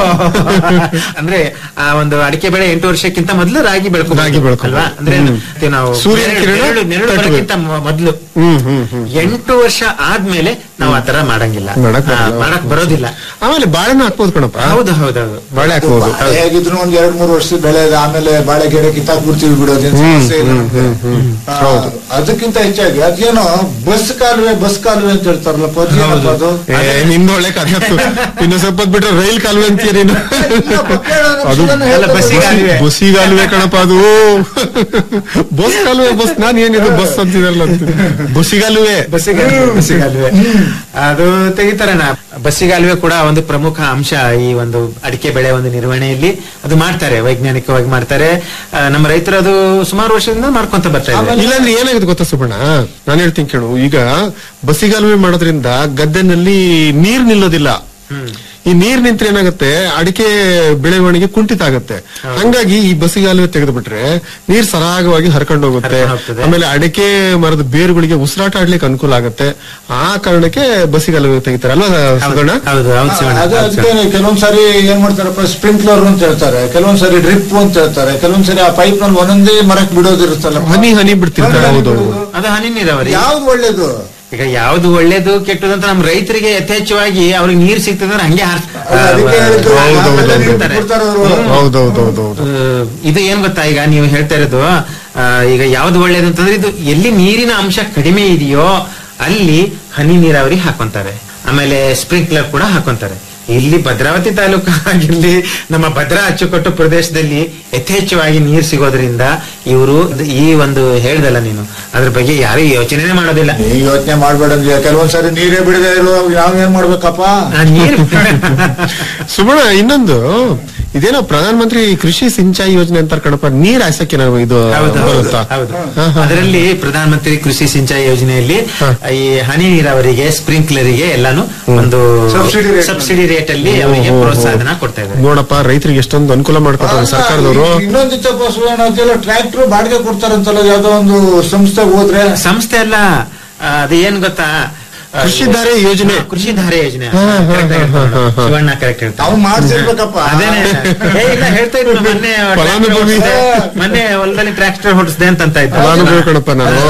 ಅಂದ್ರೆ ಆ ಒಂದು ಅಡಿಕೆ ಬೆಳೆ ಎಂಟು ವರ್ಷಕ್ಕಿಂತ ಮೊದಲು ರಾಗಿ ಬೆಳ್ಕೊ ರಾಗಿ ಬೆಳ್ಕೊಬೋದು. ಅಲ್ವಾ ಅಂದ್ರೆ ಹ್ಮ್. ಮತ್ತೆ ನಾವು ಸೂರ್ಯನ ನೆರಳು- ಕಿರಣ ನೆರಳು ನೆರಳು ತಟ್ಟಬೇಕು. ಬರೋಕ್ಕಿಂತ ಮೊ- ಮೊದ್ಲು ಹ್ಮ್ ಹ್ಮ್ ಹ್ಮ್ ಎಂಟು ವರ್ಷ ಆದ್ಮೇಲೆ ನಾವು ಆತರ ಮಾಡಂಗಿಲ್ಲ ಮಾಡಕ್ ಆ, ಬರಲ್ಲ. ಮಾಡಕ್ ಬರೋದಿಲ್ಲ ಆಮೇಲೆ ಬಾಳೆನೂ ಹಾಕ್ಬೋದು ಕಣಪ್ಪ ಹೌದು ಹೌದೌದು ಬಾಳೆ ಹಾಕ್ಬೋದು ಬಾಳೆ ಹೇಗಿದ್ರು ಒಂದ್ ಎರಡ್ ಮೂರು ವರ್ಷದ ಬೆಳೆ ಇದೆ. ಆಮೇಲೆ ಬಾಳೆ ಗಿಡ ಕಿತ್ತಾಕ್ ಬಿಡ್ತೀವಿ ಬಿಡೋದೇನ್ ಸಮಸ್ಯೆ ಇಲ್ಲ ನಮ್ಗೆ. ಆ, ಅದಕ್ಕಿಂತ ಹೆಚ್ಚಾಗಿ ಅದೇನೋ ಬಸ್ ಕಾಲುವೆ ಬಸ್ ಕಾಲುವೆ ಅಂತ ಹೇಳ್ತಾರಲ್ಲಪ್ಪ ಅದೇನಪ್ಪ ಅದು ಏ, ನಿಂದು ಒಳ್ಳೆ ಕಥೆ ಆಯ್ತು. ಇನ್ನು ಸ್ವಲ್ಪ ಹೊತ್ತು ಬಿಟ್ರೆ ರೈಲ್ ಕಾಲುವೆ ಅಂತೀಯ ನೀನು ಅದು ಅಲ್ಲ, ಬಸ್ಸಿಗಾಲುವೆ. ಬಸ್ಸಿಗಾಲುವೆ ಕಣಪ್ಪ ಅದು ಬಸ್ ಕಾಲುವೆ ಬಸ್ ನಾನ್ ಏನಿದು ಬಸ್ ಅಂತಿದಲ್ಲ ಬಸ್ಸಿಗಾಲುವೆ ಬಸ್ಸಿಗಾಲುವೆ ಬಸ್ಸಿಗಾಲುವೆ ಅದು ತೆಗಿತಾರಣ ಬಸ್ಸಿಗಾಲುವೆ ಕೂಡ ಒಂದು ಪ್ರಮುಖ ಅಂಶ ಈ ಒಂದು ಅಡಿಕೆ ಬೆಳೆ ಒಂದು ನಿರ್ವಹಣೆಯಲ್ಲಿ ಅದು ಮಾಡ್ತಾರೆ ವೈಜ್ಞಾನಿಕವಾಗಿ ಮಾಡ್ತಾರೆ ಆ, ನಮ್ಮ ರೈತರು ಅದು ಸುಮಾರು ವರ್ಷದಿಂದ ಮಾಡ್ಕೊಂತ ಬರ್ತಾ ಇದ್ದಾರೆ ಇಲ್ಲಾಂದ್ರೆ ಏನಾಗುತ್ತೆ ಗೊತ್ತಾ ಸುಬ್ಬಣ್ಣ ನಾನು ಹೇಳ್ತೀನಿ ಕೇಳು ಈಗ ಬಸ್ಸಿಗಾಲುವೆ ಮಾಡೋದ್ರಿಂದ ಗದ್ದೆನಲ್ಲಿ ನೀರ್ ನಿಲ್ಲೋದಿಲ್ಲ ಈ ನೀರ್ ನಿಂತ್ರೆ ಏನಾಗುತ್ತೆ ಅಡಿಕೆ ಬೆಳವಣಿಗೆ ಕುಂಠಿತ ಆಗುತ್ತೆ ಹಂಗಾಗಿ ಈ ಬಸಿಗಾಲುವೆ ತೆಗೆದುಬಿಟ್ರೆ ನೀರ್ ಸರಾಗವಾಗಿ ಹರ್ಕೊಂಡು ಹೋಗುತ್ತೆ ಆಮೇಲೆ ಅಡಿಕೆ ಮರದ ಬೇರುಗಳಿಗೆ ಉಸಿರಾಟ ಆಡ್ಲಿಕ್ಕೆ ಅನುಕೂಲ ಆಗುತ್ತೆ ಆ ಕಾರಣಕ್ಕೆ ಬಸಿಗಾಲುವೆ ತೆಗಿತಾರೆ ಅಲ್ವಾ ಸುಗಣ ಹೌದು ಹೌದು ಶಿವಣ್ಣ ಅದು ಅದಕ್ಕೆ ಕೆಲವೊಂದ್ ಸಾರಿ ಏನ್ ಮಾಡ್ತಾರಪ್ಪ ಸ್ಪ್ರಿಂಕ್ಲರ್ ಅಂತ ಹೇಳ್ತಾರೆ ಕೆಲವೊಂದ್ ಸಾರಿ ಡ್ರಿಪ್ ಅಂತ ಹೇಳ್ತಾರೆ ಕೆಲವೊಂದ್ ಸಾರಿ ಆ ಪೈಪ್ ನಲ್ಲಿ ಒಂದೊಂದೇ ಮರಕ್ ಬಿಡೋದಿರುತ್ತಲ್ಲ ಹನಿ ಹನಿ ಬಿಡ್ತಿರ್ತಾರೆ ಹೌದು ಅದು ಹನಿ ನೀರಾವರಿ ಯಾವ್ದು ಒಳ್ಳೇದು ಈಗ ಯಾವ್ದು ಒಳ್ಳೇದು ಕೆಟ್ಟದ್ದು ಅಂತ ನಮ್ಮ ರೈತರಿಗೆ ಯಥೇಚ್ಛವಾಗಿ ಅವ್ರಿಗೆ ನೀರ್ ಸಿಗ್ತದ್ರೆ ಹಂಗೆ ಹಾರ್ಸ್- ಅದಕ್ಕೆ ಹೇಳಿದ್ದು ಹೌದು, ಹೌದು, ಆಮೇಲೆ ಹೌದು. ಬಿಡ್ತಾರೆ ಅವ್ರು. ಹೌದೌದೌದು ಆ, ಇದು ಏನ್ ಗೊತ್ತಾ ಈಗ ನೀವು ಹೇಳ್ತಾ ಇರೋದು ಆ, ಈಗ ಯಾವ್ದು ಒಳ್ಳೇದು ಅಂತಂದ್ರೆ ಇದು ಎಲ್ಲಿ ನೀರಿನ ಅಂಶ ಕಡಿಮೆ ಇದೆಯೋ ಅಲ್ಲಿ ಹನಿ ನೀರಾವರಿ ಹಾಕೊಂತಾರೆ ಆಮೇಲೆ ಸ್ಪ್ರಿಂಕ್ಲರ್ ಕೂಡ ಹಾಕೊಂತಾರೆ ಇಲ್ಲಿ ಭದ್ರಾವತಿ ತಾಲೂಕು ಆಗಿರ್ಲಿ ನಮ್ಮ ಭದ್ರಾ ಅಚ್ಚುಕಟ್ಟು ಪ್ರದೇಶದಲ್ಲಿ ಯಥೇಚ್ಛವಾಗಿ ನೀರು ಸಿಗೋದ್ರಿಂದ ಇವರು ಈ ಒಂದು ಹೇಳ್ದಲ್ಲ ನೀನು ಅದ್ರ ಬಗ್ಗೆ ಯಾರು ಯೋಚನೆ ಮಾಡೋದಿಲ್ಲ ಈ ಯೋಚನೆ ಮಾಡ್ಬೇಡ ಅಂದ್ರೆ ಕೆಲವೊಂದ್ ಸಾರಿ ನೀರೇ ಬಿಡದೆ ಇರೋ ನಾವ್ ಏನ್ ಮಾಡ್ಬೇಕಪ್ಪ ನೀರು ಸುಮಣ ಇನ್ನೊಂದು ಇದೇನೋ ಪ್ರಧಾನ ಮಂತ್ರಿ ಕೃಷಿ ಸಿಂಚಾಯಿ ಯೋಜನೆ ಅಂತಾರೆ ಕಣಪ್ಪ ನೀರ್ ಹಾಸಕ್ಕೆ ನಾವು ಇದು ಹೌದು ಬರುತ್ತಾ ಹೌದು ಅದರಲ್ಲಿ ಪ್ರಧಾನ ಮಂತ್ರಿ ಕೃಷಿ ಸಿಂಚಾಯಿ ಯೋಜನೆಯಲ್ಲಿ ಈ ಹನಿ ನೀರಾವರಿಗೆ ಸ್ಪ್ರಿಂಕ್ಲರಿಗೆ ಎಲ್ಲಾನು ಒಂದು Subsidy rate ಸಬ್ಸಿಡಿ ರೇಟ್ ಅಲ್ಲಿ ಅವರಿಗೆ ಪ್ರೋತ್ಸಾಹನ ಕೊಡ್ತಾ ಇದ್ದಾರೆ ನೋಡಪ್ಪ ರೈತರಿಗೆ ಎಷ್ಟೊಂದು ಅನುಕೂಲ ಮಾಡ್ಕೊತಾರೆ ಸರ್ಕಾರದವರು ಇನ್ನೊಂದು ಇತ್ತಪ್ಪ ಸುವರ್ಣ ಅದೆಲ್ಲ ಟ್ರ್ಯಾಕ್ಟರ್ ಬಾಡಿಗೆ ಕೊಡ್ತಾರಂತಲ್ಲ ಯಾವ್ದೋ ಒಂದು ಸಂಸ್ಥೆಗೆ ಹೋದ್ರೆ ಸಂಸ್ಥೆ ಅಲ್ಲ ಆ, ಅದು ಏನ್ ಗೊತ್ತಾ ಆ, ಕೃಷಿ ಧಾರೆ ಯೋಜನೆ. ಹಾ, ಕೃಷಿ ಧಾರೆ ಯೋಜನೆ ಹಾ, ಹಾ, Correct ಆಗಿ ಹಾ, ಹಾ, ಹಾ. ಶಿವಣ್ಣ ಕರೆಕ್ಟ್ ಹೇಳ್ತಾರೆ ಅವ್ನು ಮಾಡ್ಸಿರ್ಬೇಕಪ್ಪ ಅದೇನೆ ಏ, ಇಲ್ಲ ಹೇಳ್ತಾ ಇದ್ರು ಮೊನ್ನೆ tractor ಫಲಾನುಭವಿ. ಹೊಡ್ಸ್ದೆ, ಮೊನ್ನೆ ಹೊಲದಲ್ಲಿ ಟ್ರಾಕ್ಟರ್ ಹೊಡಿಸ್ದೆ ಅಂತ ಅಂತ ಇದ್ರು ಫಲಾನುಭವಿ ಕಣಪ್ಪ ನಾವು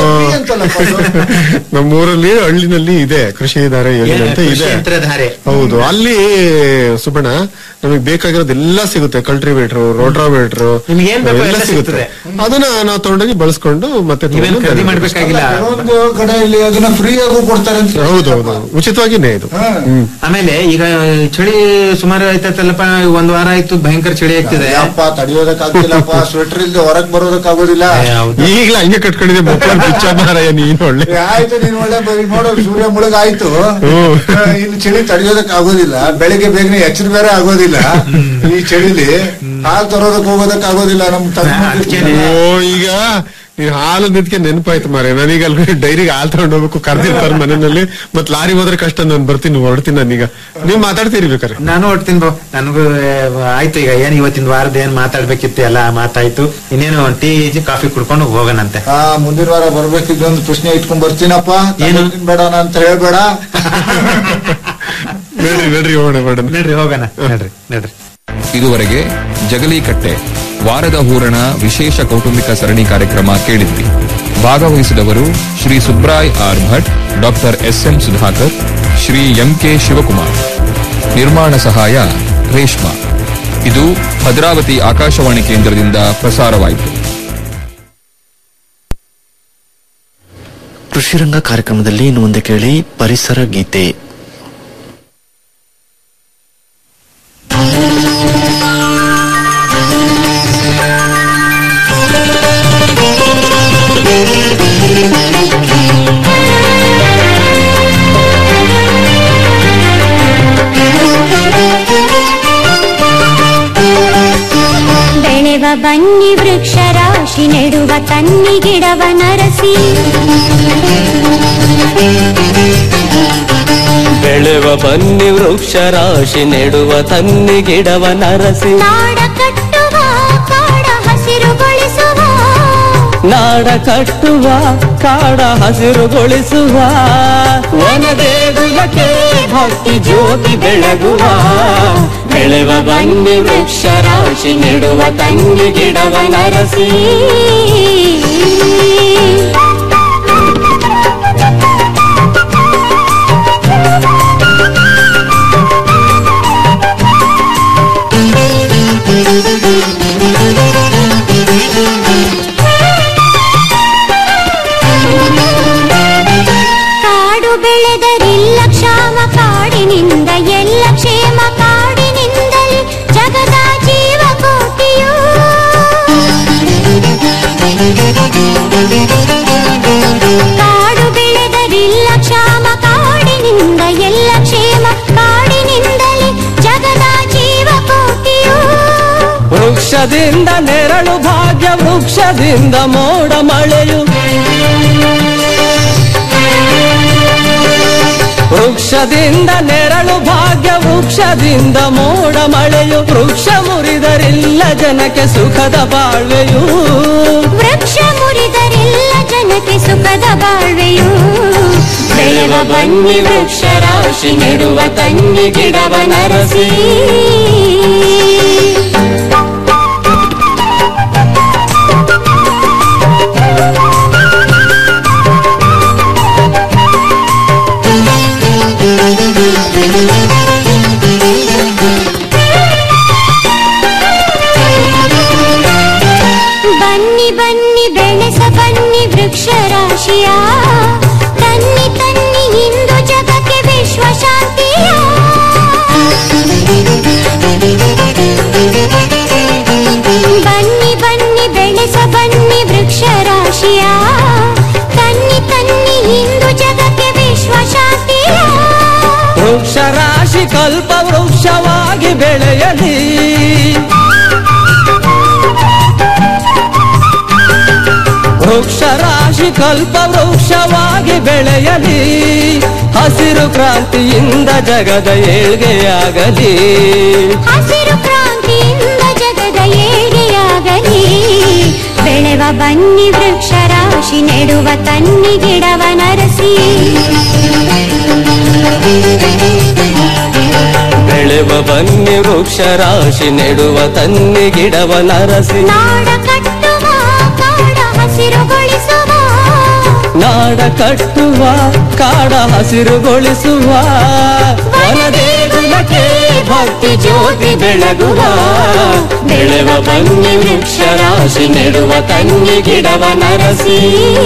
ನಮ್ಮೂರಲ್ಲಿ ಹಳ್ಳಿನಲ್ಲಿ ಇದೆ ಕೃಷಿ ಧಾರೆ ಯೋಜನೆ ಅಂತ ಕೃಷಿ ಇದೆ ಯಂತ್ರಧಾರೆ ಹೌದು ಅಲ್ಲಿ ಸುಬಣ ನಮಗೆ ಬೇಕಾಗಿರೋದು ಎಲ್ಲ ಸಿಗುತ್ತೆ ಕಲ್ಟಿವೇಟರ್ ರೋಟ್ರಾವೇಟರ್ ನಿಮ್ಗೆ ಏನ್ ಬೇಕೋ ಎಲ್ಲ ಎಲ್ಲ ಸಿಗುತ್ತೆ ಅದನ್ನ ನಾವು ತಗೊಂಡೋಗಿ ಬಳಸ್ಕೊಂಡು ಮತ್ತೆ ನೀವೇನ್ ತಗೊಂಡು ಖರೀದಿ ಬೆಳೆ ಮಾಡ್ಬೇಕಾಗಿಲ್ಲ ಕೆಲವೊಂದು ಕಡೆಯಲ್ಲಿ ಅದನ್ನ ಫ್ರೀ ಆಗು ಕೊಡ್ತಾರೆ ಅಂತ ಹೌದು ಹೌದು ಉಚಿತವಾಗಿನೇ ಇದು ಹ್ಮ್ ಆಮೇಲೆ ಈಗ ಚಳಿ ಸುಮಾರು ಆಯ್ತಲ್ಲಪ್ಪ ಒಂದ್ ವಾರ ಆಯ್ತು ಭಯಂಕರ ಚಳಿ ಆಗ್ತಿದೆ ಅಪ್ಪ ತಡಿಯೋದಕ್ಕಾಗ್ತಿಲ್ಲಪ್ಪ ಸ್ವೆಟರ್ ಇಲ್ದೆ ಹೊರಗ್ ಬರೋದಕ್ಕಾಗೋದಿಲ್ಲ ಈಗಲೇ ಹಂಗೆ ಕಟ್ಕೊಂಡಿದೆ ಮಕ್ಕಳ ಬಿಚ್ಚ ಮಾರಾಯ ನೀನು ಒಳ್ಳೆ ಏ, ಆಯ್ತು ನೀನ್ ಒಳ್ಳೆ ಬರೀ ನೋಡು ಸೂರ್ಯ ಮುಳುಗ ಆಯ್ತು ಹ್ಮ್. ಆ, ಇನ್ನು ಚಳಿ ತಡೆಯೋದಕ್ ಆಗೋದಿಲ್ಲ ಬೆಳಿಗ್ಗೆ ಬೇಗನೆ ಎಚ್ಚರ ಬೇರೆ ಆಗೋದಿಲ್ಲ ಈ ಚಳಿಲಿ ಹಾಲ್ ತರೋದಕ್ ಹೋಗೋದಕ್ ಆಗೋದಿಲ್ಲ ನಮ್ ತಂದೆ ಓ ಈಗ ನೀನ್ ಹಾಲು ನಿಂತ್ಕೆ ನೆನಪಾಯ್ತು ಮಾರೆ ನನಗೆ ಅಲ್ಲಿ ಡೈರಿಗೆ ಹಾಲು ತಗೊಂಡು ಹೋಗ್ಬೇಕು ಕರ್ದಿರ್ತಾರೆ ಮನೆಯಲ್ಲಿ ಮತ್ ಲಾರಿ ಹೋದ್ರೆ ಕಷ್ಟ ನಾನು ಬರ್ತೀನಿ ಹೊರಡ್ತೀನಿ ನಾನೀಗ ನೀವ್ ಮಾತಾಡ್ತೀರಿ ಬೇಕಾರೆ ನಾನು ಹೊಡ್ತೀನಿ ಬೋ ನನಗೂ ಆ, ಆಯ್ತು ಈಗ ಏನ್ ಇವತ್ತಿನ ವಾರದ ಏನ್ ಮಾತಾಡ್ಬೇಕಿತ್ತು ಎಲ್ಲ ಮಾತಾಯ್ತು ಇನ್ನೇನು ಟೀ ಕಾಫಿ ಕುಡ್ಕೊಂಡು ಹೋಗೋಣಂತೆ ಹಾ ಮುಂದಿನ ವಾರ ಬರ್ಬೇಕಿದ್ದು ಒಂದು ಪ್ರಶ್ನೆ ಇಟ್ಕೊಂಡ್ ಬರ್ತೀನಪ್ಪ ಏನು ಬೇಡ ಅಂತ ಹೇಳ್ಬೇಡ ನಡ್ರಿ ನಡ್ರಿ ಹೋಗೋಣ ಬೇಡ ನಡ್ರಿ ಹೋಗೋಣ ನಡ್ರಿ ನಡ್ರಿ ಇದುವರೆಗೆ ಜಗಲೀಕಟ್ಟೆ ವಾರದ ಹೂರಣ ವಿಶೇಷ ಕೌಟುಂಬಿಕ ಸರಣಿ ಕಾರ್ಯಕ್ರಮ ಕೇಳಿದ್ರಿ ಭಾಗವಹಿಸಿದವರು Shri Subray R Bhat doctor S M Sudhakar Shri M K Shivakumar ನಿರ್ಮಾಣ ಸಹಾಯ ರೇಷ್ಮಾ ಇದು ಭದ್ರಾವತಿ ಆಕಾಶವಾಣಿ ಕೇಂದ್ರದಿಂದ ಪ್ರಸಾರವಾಯಿತು ಕೃಷಿರಂಗ ಕಾರ್ಯಕ್ರಮದಲ್ಲಿ ಇನ್ನು ಮುಂದೆ ಕೇಳಿ ಪರಿಸರ ಗೀತೆ ಬೆಳೆವ ಬನ್ನಿ ವೃಕ್ಷ ರಾಶಿ ನೆಡುವ ತನ್ನಿ ಗಿಡವ ನರಸಿ ಬೆಳೆವ ಬನ್ನಿ ವೃಕ್ಷ ರಾಶಿ ನೆಡುವ ತನ್ನಿ ಗಿಡವ ನರಸಿ ನಾಡ ಕಟ್ಟುವ ಕಾಡ ಹಸಿರುಗೊಳಿಸುವ ನಾಡ ಕಟ್ಟುವ ಕಾಡ ಹಸಿರುಗೊಳಿಸುವ ವನದೇಗುಲಕ್ಕೆ ಭಕ್ತಿ ಜ್ಯೋತಿ ಬೆಳಗುವ ಬೆಳೆವ ಬನ್ನಿ ವೃಕ್ಷ ರಾಶಿ ನೆಡುವ ತನ್ನಿ ಗಿಡವ ನರಸಿ ಕಾಡು ಬೆಳೆದರಿಲ್ಲ ಕ್ಷಾಮ ಕಾಡಿನಿಂದ ಎಲ್ಲ ಕ್ಷೇಮ ಕಾಡಿನಿಂದಲೇ ಜಗದ ಜೀವ ಕೋಟಿಯು ಕಾಡು ಬೆಳೆದರಿಲ್ಲ ಕ್ಷಾಮ ಕಾಡಿನಿಂದ ಎಲ್ಲ ಕ್ಷೇಮ ಕಾಡಿನಿಂದಲೇ ಜಗದ ಜೀವ ಕೋಟಿಯು ವೃಕ್ಷದಿಂದ ನೆರಳು ಭಾಗ್ಯ ವೃಕ್ಷದಿಂದ ಮೋಡ ಮಳೆಯು ವೃಕ್ಷದಿಂದ ನೆರಳು ಭಾಗ್ಯ ವೃಕ್ಷದಿಂದ ಮೋಡ ಮಳೆಯು ವೃಕ್ಷ ಮುರಿದರಿಲ್ಲ ಜನಕ್ಕೆ ಸುಖದ ಬಾಳ್ವೆಯು ವೃಕ್ಷ ಮುರಿದರೆಲ್ಲ ಜನಕ್ಕೆ ಸುಖದ ಬಾಳ್ವೆಯು ಬೆಳೆವ ಬನ್ನಿ ವೃಕ್ಷ ರಾಶಿ ನೆಡುವ ತನ್ನಿ ಗಿಡವ ನರಸಿ ಬನ್ನಿ ಬನ್ನಿ ಬೆಳೆಸ ಬನ್ನಿ ವೃಕ್ಷ ರಾಶಿಯ ತನ್ನಿ ತನ್ನಿ ಇಂದು ಜಗಕ್ಕೆ ವಿಶ್ವ ಶಾಂತಿಯ ಬನ್ನಿ ಬನ್ನಿ ಬೆಳೆಸ ಬನ್ನಿ ವೃಕ್ಷ ರಾಶಿಯ ತನ್ನಿ ತನ್ನಿ ಇಂದು ಜಗಕ್ಕೆ ವಿಶ್ವ ಶಾಂತಿಯ ವೃಕ್ಷ ರಾಶಿ ಕಲ್ಪ ವೃಕ್ಷವಾಗಿ ಬೆಳೆಯಲಿ ವೃಕ್ಷ ರಾಶಿ ಕಲ್ಪ ವೃಕ್ಷವಾಗಿ ಬೆಳೆಯಲಿ ಹಸಿರು ಕ್ರಾಂತಿಯಿಂದ ಜಗದ ಏಳ್ಗೆಯಾಗಲಿ ಹಸಿರು ಕ್ರಾಂತಿಯಿಂದ ಜಗದ ಏಳಿಯಾಗಲಿ ಬೆಳೆವ ಬನ್ನಿ ವೃಕ್ಷ ರಾಶಿ ನೆಡುವ ತನ್ನಿ ಗಿಡವ ನರಸಿ ಬೆಳೆವ ಬನ್ನಿ ವೃಕ್ಷ ರಾಶಿ ನೆಡುವ ತನ್ನಿ ಗಿಡವ ನರಸಿ ನಾಡ ಕಟ್ಟುವ ಕಾಡ ಹಸಿರುಗೊಳಿಸುವ ನಾಡ ಕಟ್ಟುವ ಕಾಡ ಹಸಿರುಗೊಳಿಸುವ ವನದೇಗುಲಕ್ಕೆ ಭಕ್ತಿ ಜ್ಯೋತಿ ಬೆಳಗುವ ಬೆಳೆವ ಬನ್ನಿ ವೃಕ್ಷ ರಾಶಿ ನೆಡುವ ತನ್ನಿ ಗಿಡವ ನರಸಿ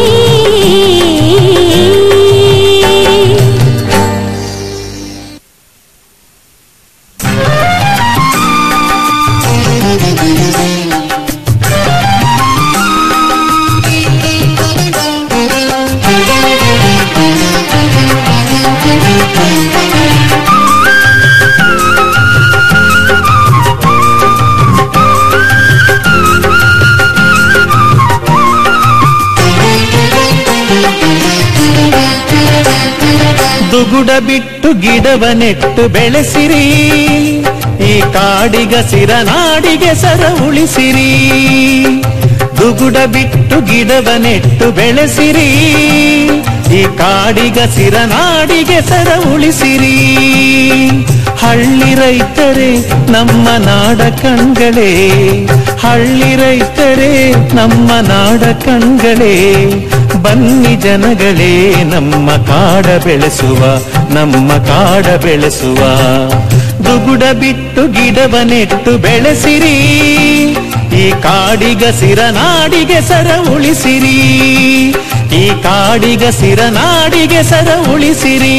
ದುಗುಡ ಬಿಟ್ಟು ಗಿಡವ ನೆಟ್ಟು ಬೆಳೆಸಿರಿ ಈ ಕಾಡಿಗ ಸಿರ ನಾಡಿಗೆ ಸರ ಉಳಿಸಿರಿ ದುಗುಡ ಬಿಟ್ಟು ಗಿಡವ ನೆಟ್ಟು ಬೆಳೆಸಿರಿ ಈ ಕಾಡಿಗ ಸಿರ ನಾಡಿಗೆ ಸರ ಉಳಿಸಿರಿ ಹಳ್ಳಿ ರೈತರೇ ನಮ್ಮ ನಾಡ ಕಣ್ಗಳೇ ಹಳ್ಳಿ ರೈತರೇ ನಮ್ಮ ನಾಡ ಕಣ್ಗಳೇ ಬನ್ನಿ ಜನಗಳೇ ನಮ್ಮ ಕಾಡ ಬೆಳೆಸುವ ನಮ್ಮ ಕಾಡ ಬೆಳೆಸುವ ದುಗುಡ ಬಿಟ್ಟು ಗಿಡವ ನೆಟ್ಟು ಬೆಳೆಸಿರಿ ಈ ಕಾಡಿಗ ಸಿರ ನಾಡಿಗೆ ಸರ ಉಳಿಸಿರಿ ಈ ಕಾಡಿಗ ಸಿರ ನಾಡಿಗೆ ಸರ ಉಳಿಸಿರಿ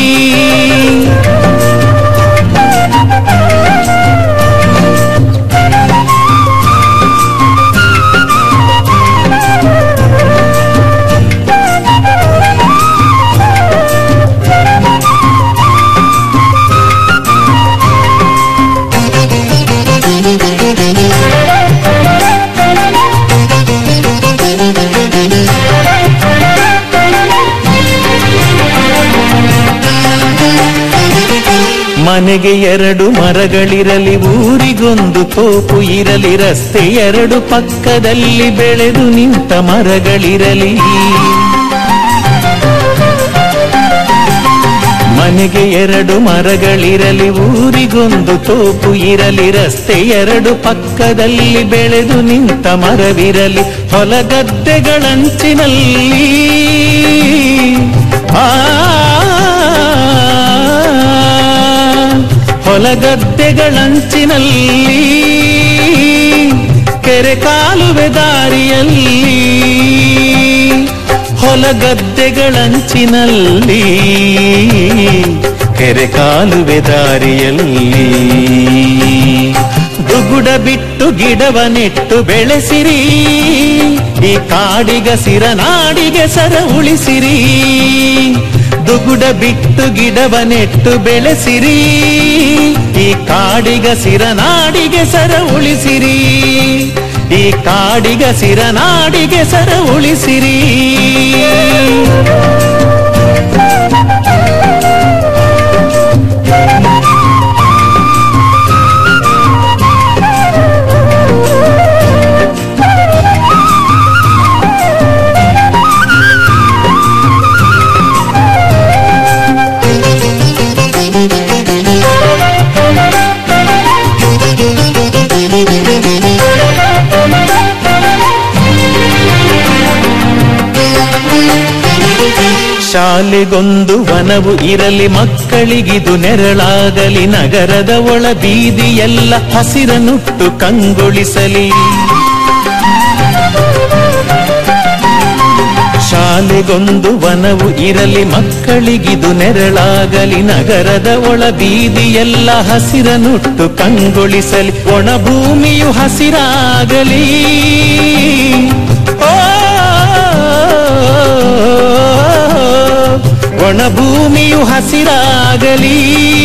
ಮನೆಗೆ ಎರಡು ಮರಗಳಿರಲಿ ಊರಿಗೊಂದು ತೋಪು ಇರಲಿ ರಸ್ತೆ ಎರಡು ಪಕ್ಕದಲ್ಲಿ ಬೆಳೆದು ನಿಂತ ಮರಗಳಿರಲಿ ಮನೆಗೆ ಎರಡು ಮರಗಳಿರಲಿ ಊರಿಗೊಂದು ತೋಪು ಇರಲಿ ರಸ್ತೆ ಎರಡು ಪಕ್ಕದಲ್ಲಿ ಬೆಳೆದು ನಿಂತ ಮರವಿರಲಿ ಹೊಲಗದ್ದೆಗಳಂಚಿನಲ್ಲಿ ಆ ಹೊಲಗದ್ದೆಗಳಂಚಿನಲ್ಲಿ ಕೆರೆ ಕಾಲುವೆ ದಾರಿಯಲ್ಲಿ ಹೊಲಗದ್ದೆಗಳಂಚಿನಲ್ಲಿ ಕೆರೆ ಕಾಲುವೆ ದಾರಿಯಲ್ಲಿ ದುಗುಡ ಬಿಟ್ಟು ಗಿಡವ ನೆಟ್ಟು ಬೆಳೆಸಿರಿ ಈ ಕಾಡಿಗ ಸಿರ ನಾಡಿಗೆ ಸರ ಉಳಿಸಿರಿ ದುಗುಡ ಬಿಟ್ಟು ಗಿಡವ ನೆಟ್ಟು ಬೆಳೆಸಿರಿ ಈ ಕಾಡಿಗ ಸಿರ ನಾಡಿಗೆ ಸರ ಉಳಿಸಿರಿ ಈ ಕಾಡಿಗ ಸಿರ ನಾಡಿಗೆ ಸರ ಉಳಿಸಿರಿ ಶಾಲೆಗೊಂದು ವನವು ಇರಲಿ ಮಕ್ಕಳಿಗಿದು ನೆರಳಾಗಲಿ ನಗರದ ಒಳ ಬೀದಿಯೆಲ್ಲ ಹಸಿರನುಟ್ಟು ಕಂಗೊಳಿಸಲಿ ಶಾಲೆಗೊಂದು ವನವು ಇರಲಿ ಮಕ್ಕಳಿಗಿದು ನೆರಳಾಗಲಿ ನಗರದ ಒಳ ಬೀದಿಯೆಲ್ಲ ಹಸಿರನುಟ್ಟು ಕಂಗೊಳಿಸಲಿ ಒಣ ಭೂಮಿಯು ಹಸಿರಾಗಲಿ ಓ, ಒಣ ಭೂಮಿಯು ಹಸಿರಾಗಲಿ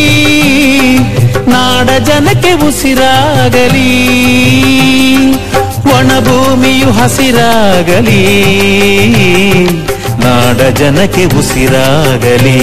ನಾಡ ಜನಕ್ಕೆ ಉಸಿರಾಗಲಿ ಒಣ ಭೂಮಿಯು ಹಸಿರಾಗಲಿ ನಾಡ ಜನಕ್ಕೆ ಉಸಿರಾಗಲಿ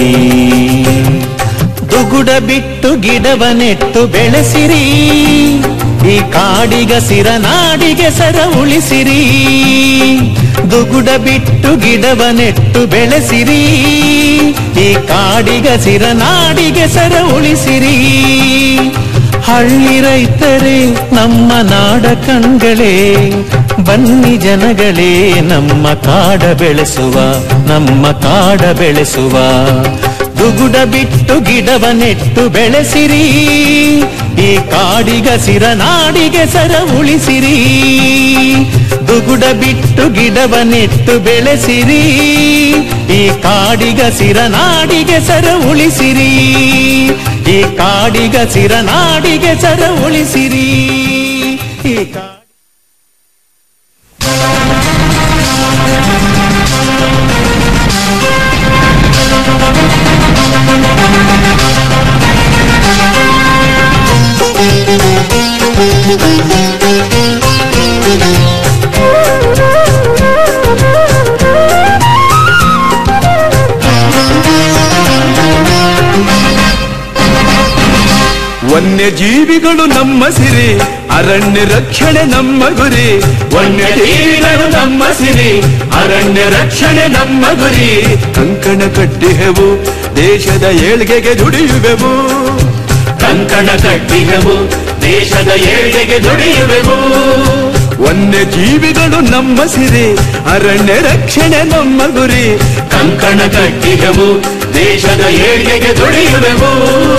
ದುಗುಡ ಬಿಟ್ಟು ಗಿಡವ ನೆಟ್ಟು ಬೆಳೆಸಿರಿ ಈ ಕಾಡಿಗಸಿರ ನಾಡಿಗೆ ಸರ ಉಳಿಸಿರಿ ದುಗುಡ ಬಿಟ್ಟು ಗಿಡವ ನೆಟ್ಟು ಬೆಳೆಸಿರಿ ಈ ಕಾಡಿಗಸಿರ ನಾಡಿಗೆ ಸರ ಉಳಿಸಿರಿ ಹಳ್ಳಿ ರೈತರೇ ನಮ್ಮ ನಾಡ ಕಣ್ಗಳೇ ಬನ್ನಿ ಜನಗಳೇ ನಮ್ಮ ಕಾಡ ಬೆಳೆಸುವ ನಮ್ಮ ಕಾಡ ಬೆಳೆಸುವ ದುಗುಡ ಬಿಟ್ಟು ಗಿಡವ ನೆಟ್ಟು ಬೆಳೆಸಿರಿ ಈ ಕಾಡಿಗಸಿರ ನಾಡಿಗೆ ಸರ ಉಳಿಸಿರಿ ದುಗುಡ ಬಿಟ್ಟು ಗಿಡವ ನೆಟ್ಟು ಬೆಳೆಸಿರಿ ಈ ಕಾಡಿಗಸಿರ ನಾಡಿಗೆ ಸರ ಉಳಿಸಿರಿ ಈ ಕಾಡಿಗಸಿರ ನಾಡಿಗೆ ಸರ ಉಳಿಸಿರಿ ಈ ಕಾ ವನ್ಯಜೀವಿಗಳು ನಮ್ಮ ಸಿರಿ ಅರಣ್ಯ ರಕ್ಷಣೆ ನಮ್ಮ ಗುರಿ ವನ್ಯಜೀವಿಗಳು ನಮ್ಮ ಸಿರಿ ಅರಣ್ಯ ರಕ್ಷಣೆ ನಮ್ಮ ಗುರಿ ಕಂಕಣ ಕಟ್ಟಿಹೆವು ದೇಶದ ಏಳ್ಗೆಗೆ ದುಡಿಯುವೆವು ಕಂಕಣ ಕಟ್ಟಿಹೆವು ದೇಶದ ಏಳ್ಗೆಗೆ ದುಡಿಯುವೆವು ವನ್ಯಜೀವಿಗಳು ನಮ್ಮ ಸಿರಿ ಅರಣ್ಯ ರಕ್ಷಣೆ ನಮ್ಮ ಗುರಿ ಕಂಕಣ ಕಟ್ಟಿಹೆವು ದೇಶದ ಏಳ್ಗೆಗೆ ದುಡಿಯುವೆವು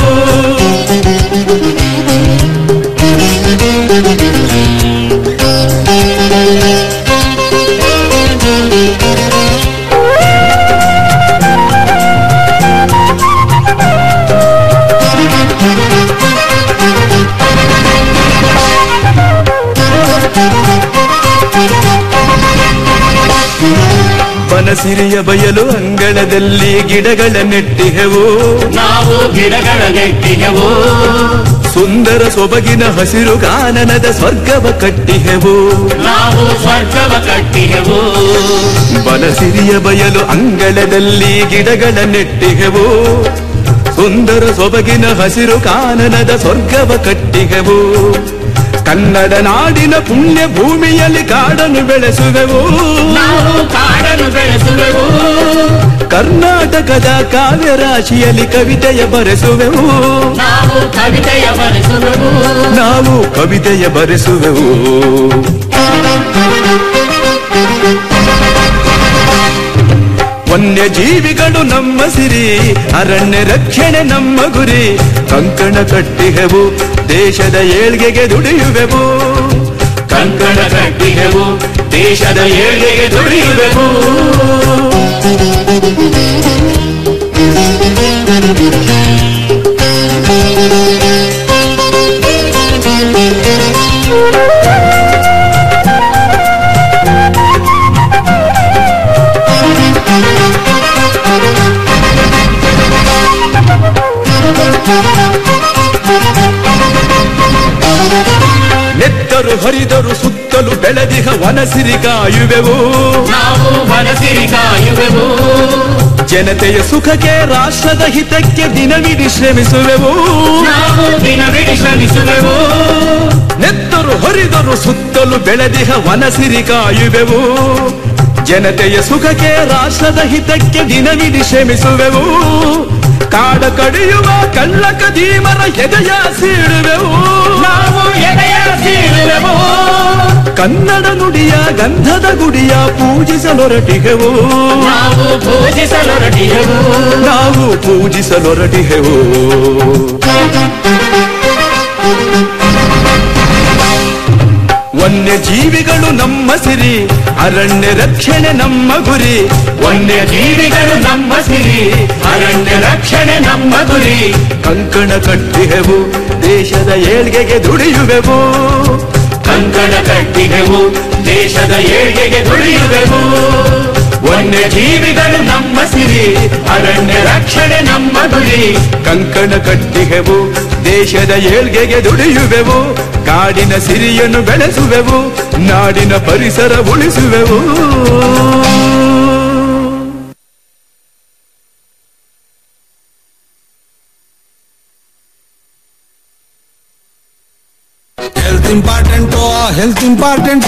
ಬನಸಿರಿಯ ಬಯಲು ಅಂಗಳದಲ್ಲಿ ಗಿಡಗಳ ನೆಟ್ಟಿಹೆವು ನಾವು ಗಿಡಗಳ ನೆಟ್ಟಿಗೆವು ಸುಂದರ ಸೊಬಗಿನ ಹಸಿರು ಕಾನನದ ಸ್ವರ್ಗವ ಕಟ್ಟಿಹೆವು ನಾವು ಸ್ವರ್ಗವ ಕಟ್ಟಿಗೆವು ಬನಸಿರಿಯ ಬಯಲು ಅಂಗಳದಲ್ಲಿ ಗಿಡಗಳ ನೆಟ್ಟಿಹೆವು ಸುಂದರ ಸೊಬಗಿನ ಹಸಿರು ಕಾನನದ ಸ್ವರ್ಗವ ಕಟ್ಟಿಹೆವು ಕನ್ನಡ ನಾಡಿನ ಪುಣ್ಯ ಭೂಮಿಯಲ್ಲಿ ಕಾಡನ್ನು ಬೆಳೆಸುವೆವು ನಾವು ಕಾಡನ್ನು ಬೆಳೆಸುವೆವು ಕರ್ನಾಟಕದ ಕಾವ್ಯ ರಾಶಿಯಲ್ಲಿ ಕವಿತೆಯ ಬರೆಸುವೆವು ನಾವು ಕವಿತೆಯ ಬರೆಸುವೆವು ನಾವು ಕವಿತೆಯ ಬರೆಸುವೆವು ವನ್ಯಜೀವಿಗಳು ನಮ್ಮ ಸಿರಿ ಅರಣ್ಯ ರಕ್ಷಣೆ ನಮ್ಮ ಗುರಿ ಕಂಕಣ ಕಟ್ಟಿಹೆವು ದೇಶದ ಏಳ್ಗೆಗೆ ದುಡಿಯುವೆವು ಕಂಕಣ ಕಟ್ಟಿಗೆವು ದೇಶದ ಏಳಿಗೆಗೆ ದುಡಿಯುವೆವು ನೆತ್ತರು ಹರಿದರು ಸುತ್ತಲು ಬೆಳೆದಿಹ ವನಸಿರಿ ಕಾಯುವೆವು ನಾವು ಮನಸಿರಿ ಕಾಯುವೆವು ಜನತೆಯ ಸುಖಕ್ಕೆ ರಾಷ್ಟ್ರದ ಹಿತಕ್ಕೆ ದಿನವಿಡಿ ಶ್ರಮಿಸುವೆವು ನಾವು ದಿನವಿಡಿ ಶ್ರಮಿಸುವೆವು ನೆತ್ತರು ಹರಿದರು ಸುತ್ತಲು ಬೆಳೆದಿಹ ವನಸಿರಿ ಕಾಯುವೆವು ಜನತೆಯ ಸುಖಕ್ಕೆ ರಾಷ್ಟ್ರದ ಹಿತಕ್ಕೆ ದಿನವಿಡಿ ಶ್ರಮಿಸುವೆವು ಕಾಡ ಕಡಿಯುವ ಕಳ್ಳ ಕದೀಮರ ಎದೆಯ ಸೀಳುವೆವು ನಾವು ಎದೆಯ ಸೀಳುವೆವು ಕನ್ನಡ ನುಡಿಯ ಗಂಧದ ಗುಡಿಯ ಪೂಜಿಸಲೊರಟಿಗೆವು ನಾವು ಪೂಜಿಸಲೊರಟಿಗೆವು ನಾವು ಪೂಜಿಸಲೊರಟಿಗೆವು ವನ್ಯ ಜೀವಿಗಳು ನಮ್ಮ ಸಿರಿ ಅರಣ್ಯ ರಕ್ಷಣೆ ನಮ್ಮ ಗುರಿ ವನ್ಯ ಜೀವಿಗಳು ನಮ್ಮ ಸಿರಿ ಅರಣ್ಯ ರಕ್ಷಣೆ ನಮ್ಮ ಗುರಿ ಕಂಕಣ ಕಟ್ಟಿಗೆವು ದೇಶದ ಏಳ್ಗೆಗೆ ದುಡಿಯುವೆವು ಕಂಕಣ ಕಟ್ಟಿಗೆವು ದೇಶದ ಏಳ್ಗೆಗೆ ದುಡಿಯುವೆವು ವನ್ಯ ಜೀವಿಗಳು ನಮ್ಮ ಸಿರಿ ಅರಣ್ಯ ರಕ್ಷಣೆ ನಮ್ಮ ಗುರಿ ಕಂಕಣ ಕಟ್ಟಿಗೆವು ದೇಶದ ಏಳ್ಗೆಗೆ ದುಡಿಯುವೆವು ಕಾಡಿನ ಸಿರಿಯನ್ನು ಬೆಳೆಸುವೆವು ನಾಡಿನ ಪರಿಸರ ಉಳಿಸುವೆವು ಹೆಲ್ತ್ ಇಂಪಾರ್ಟೆಂಟ್ ಹೆಲ್ತ್ ಇಂಪಾರ್ಟೆಂಟ್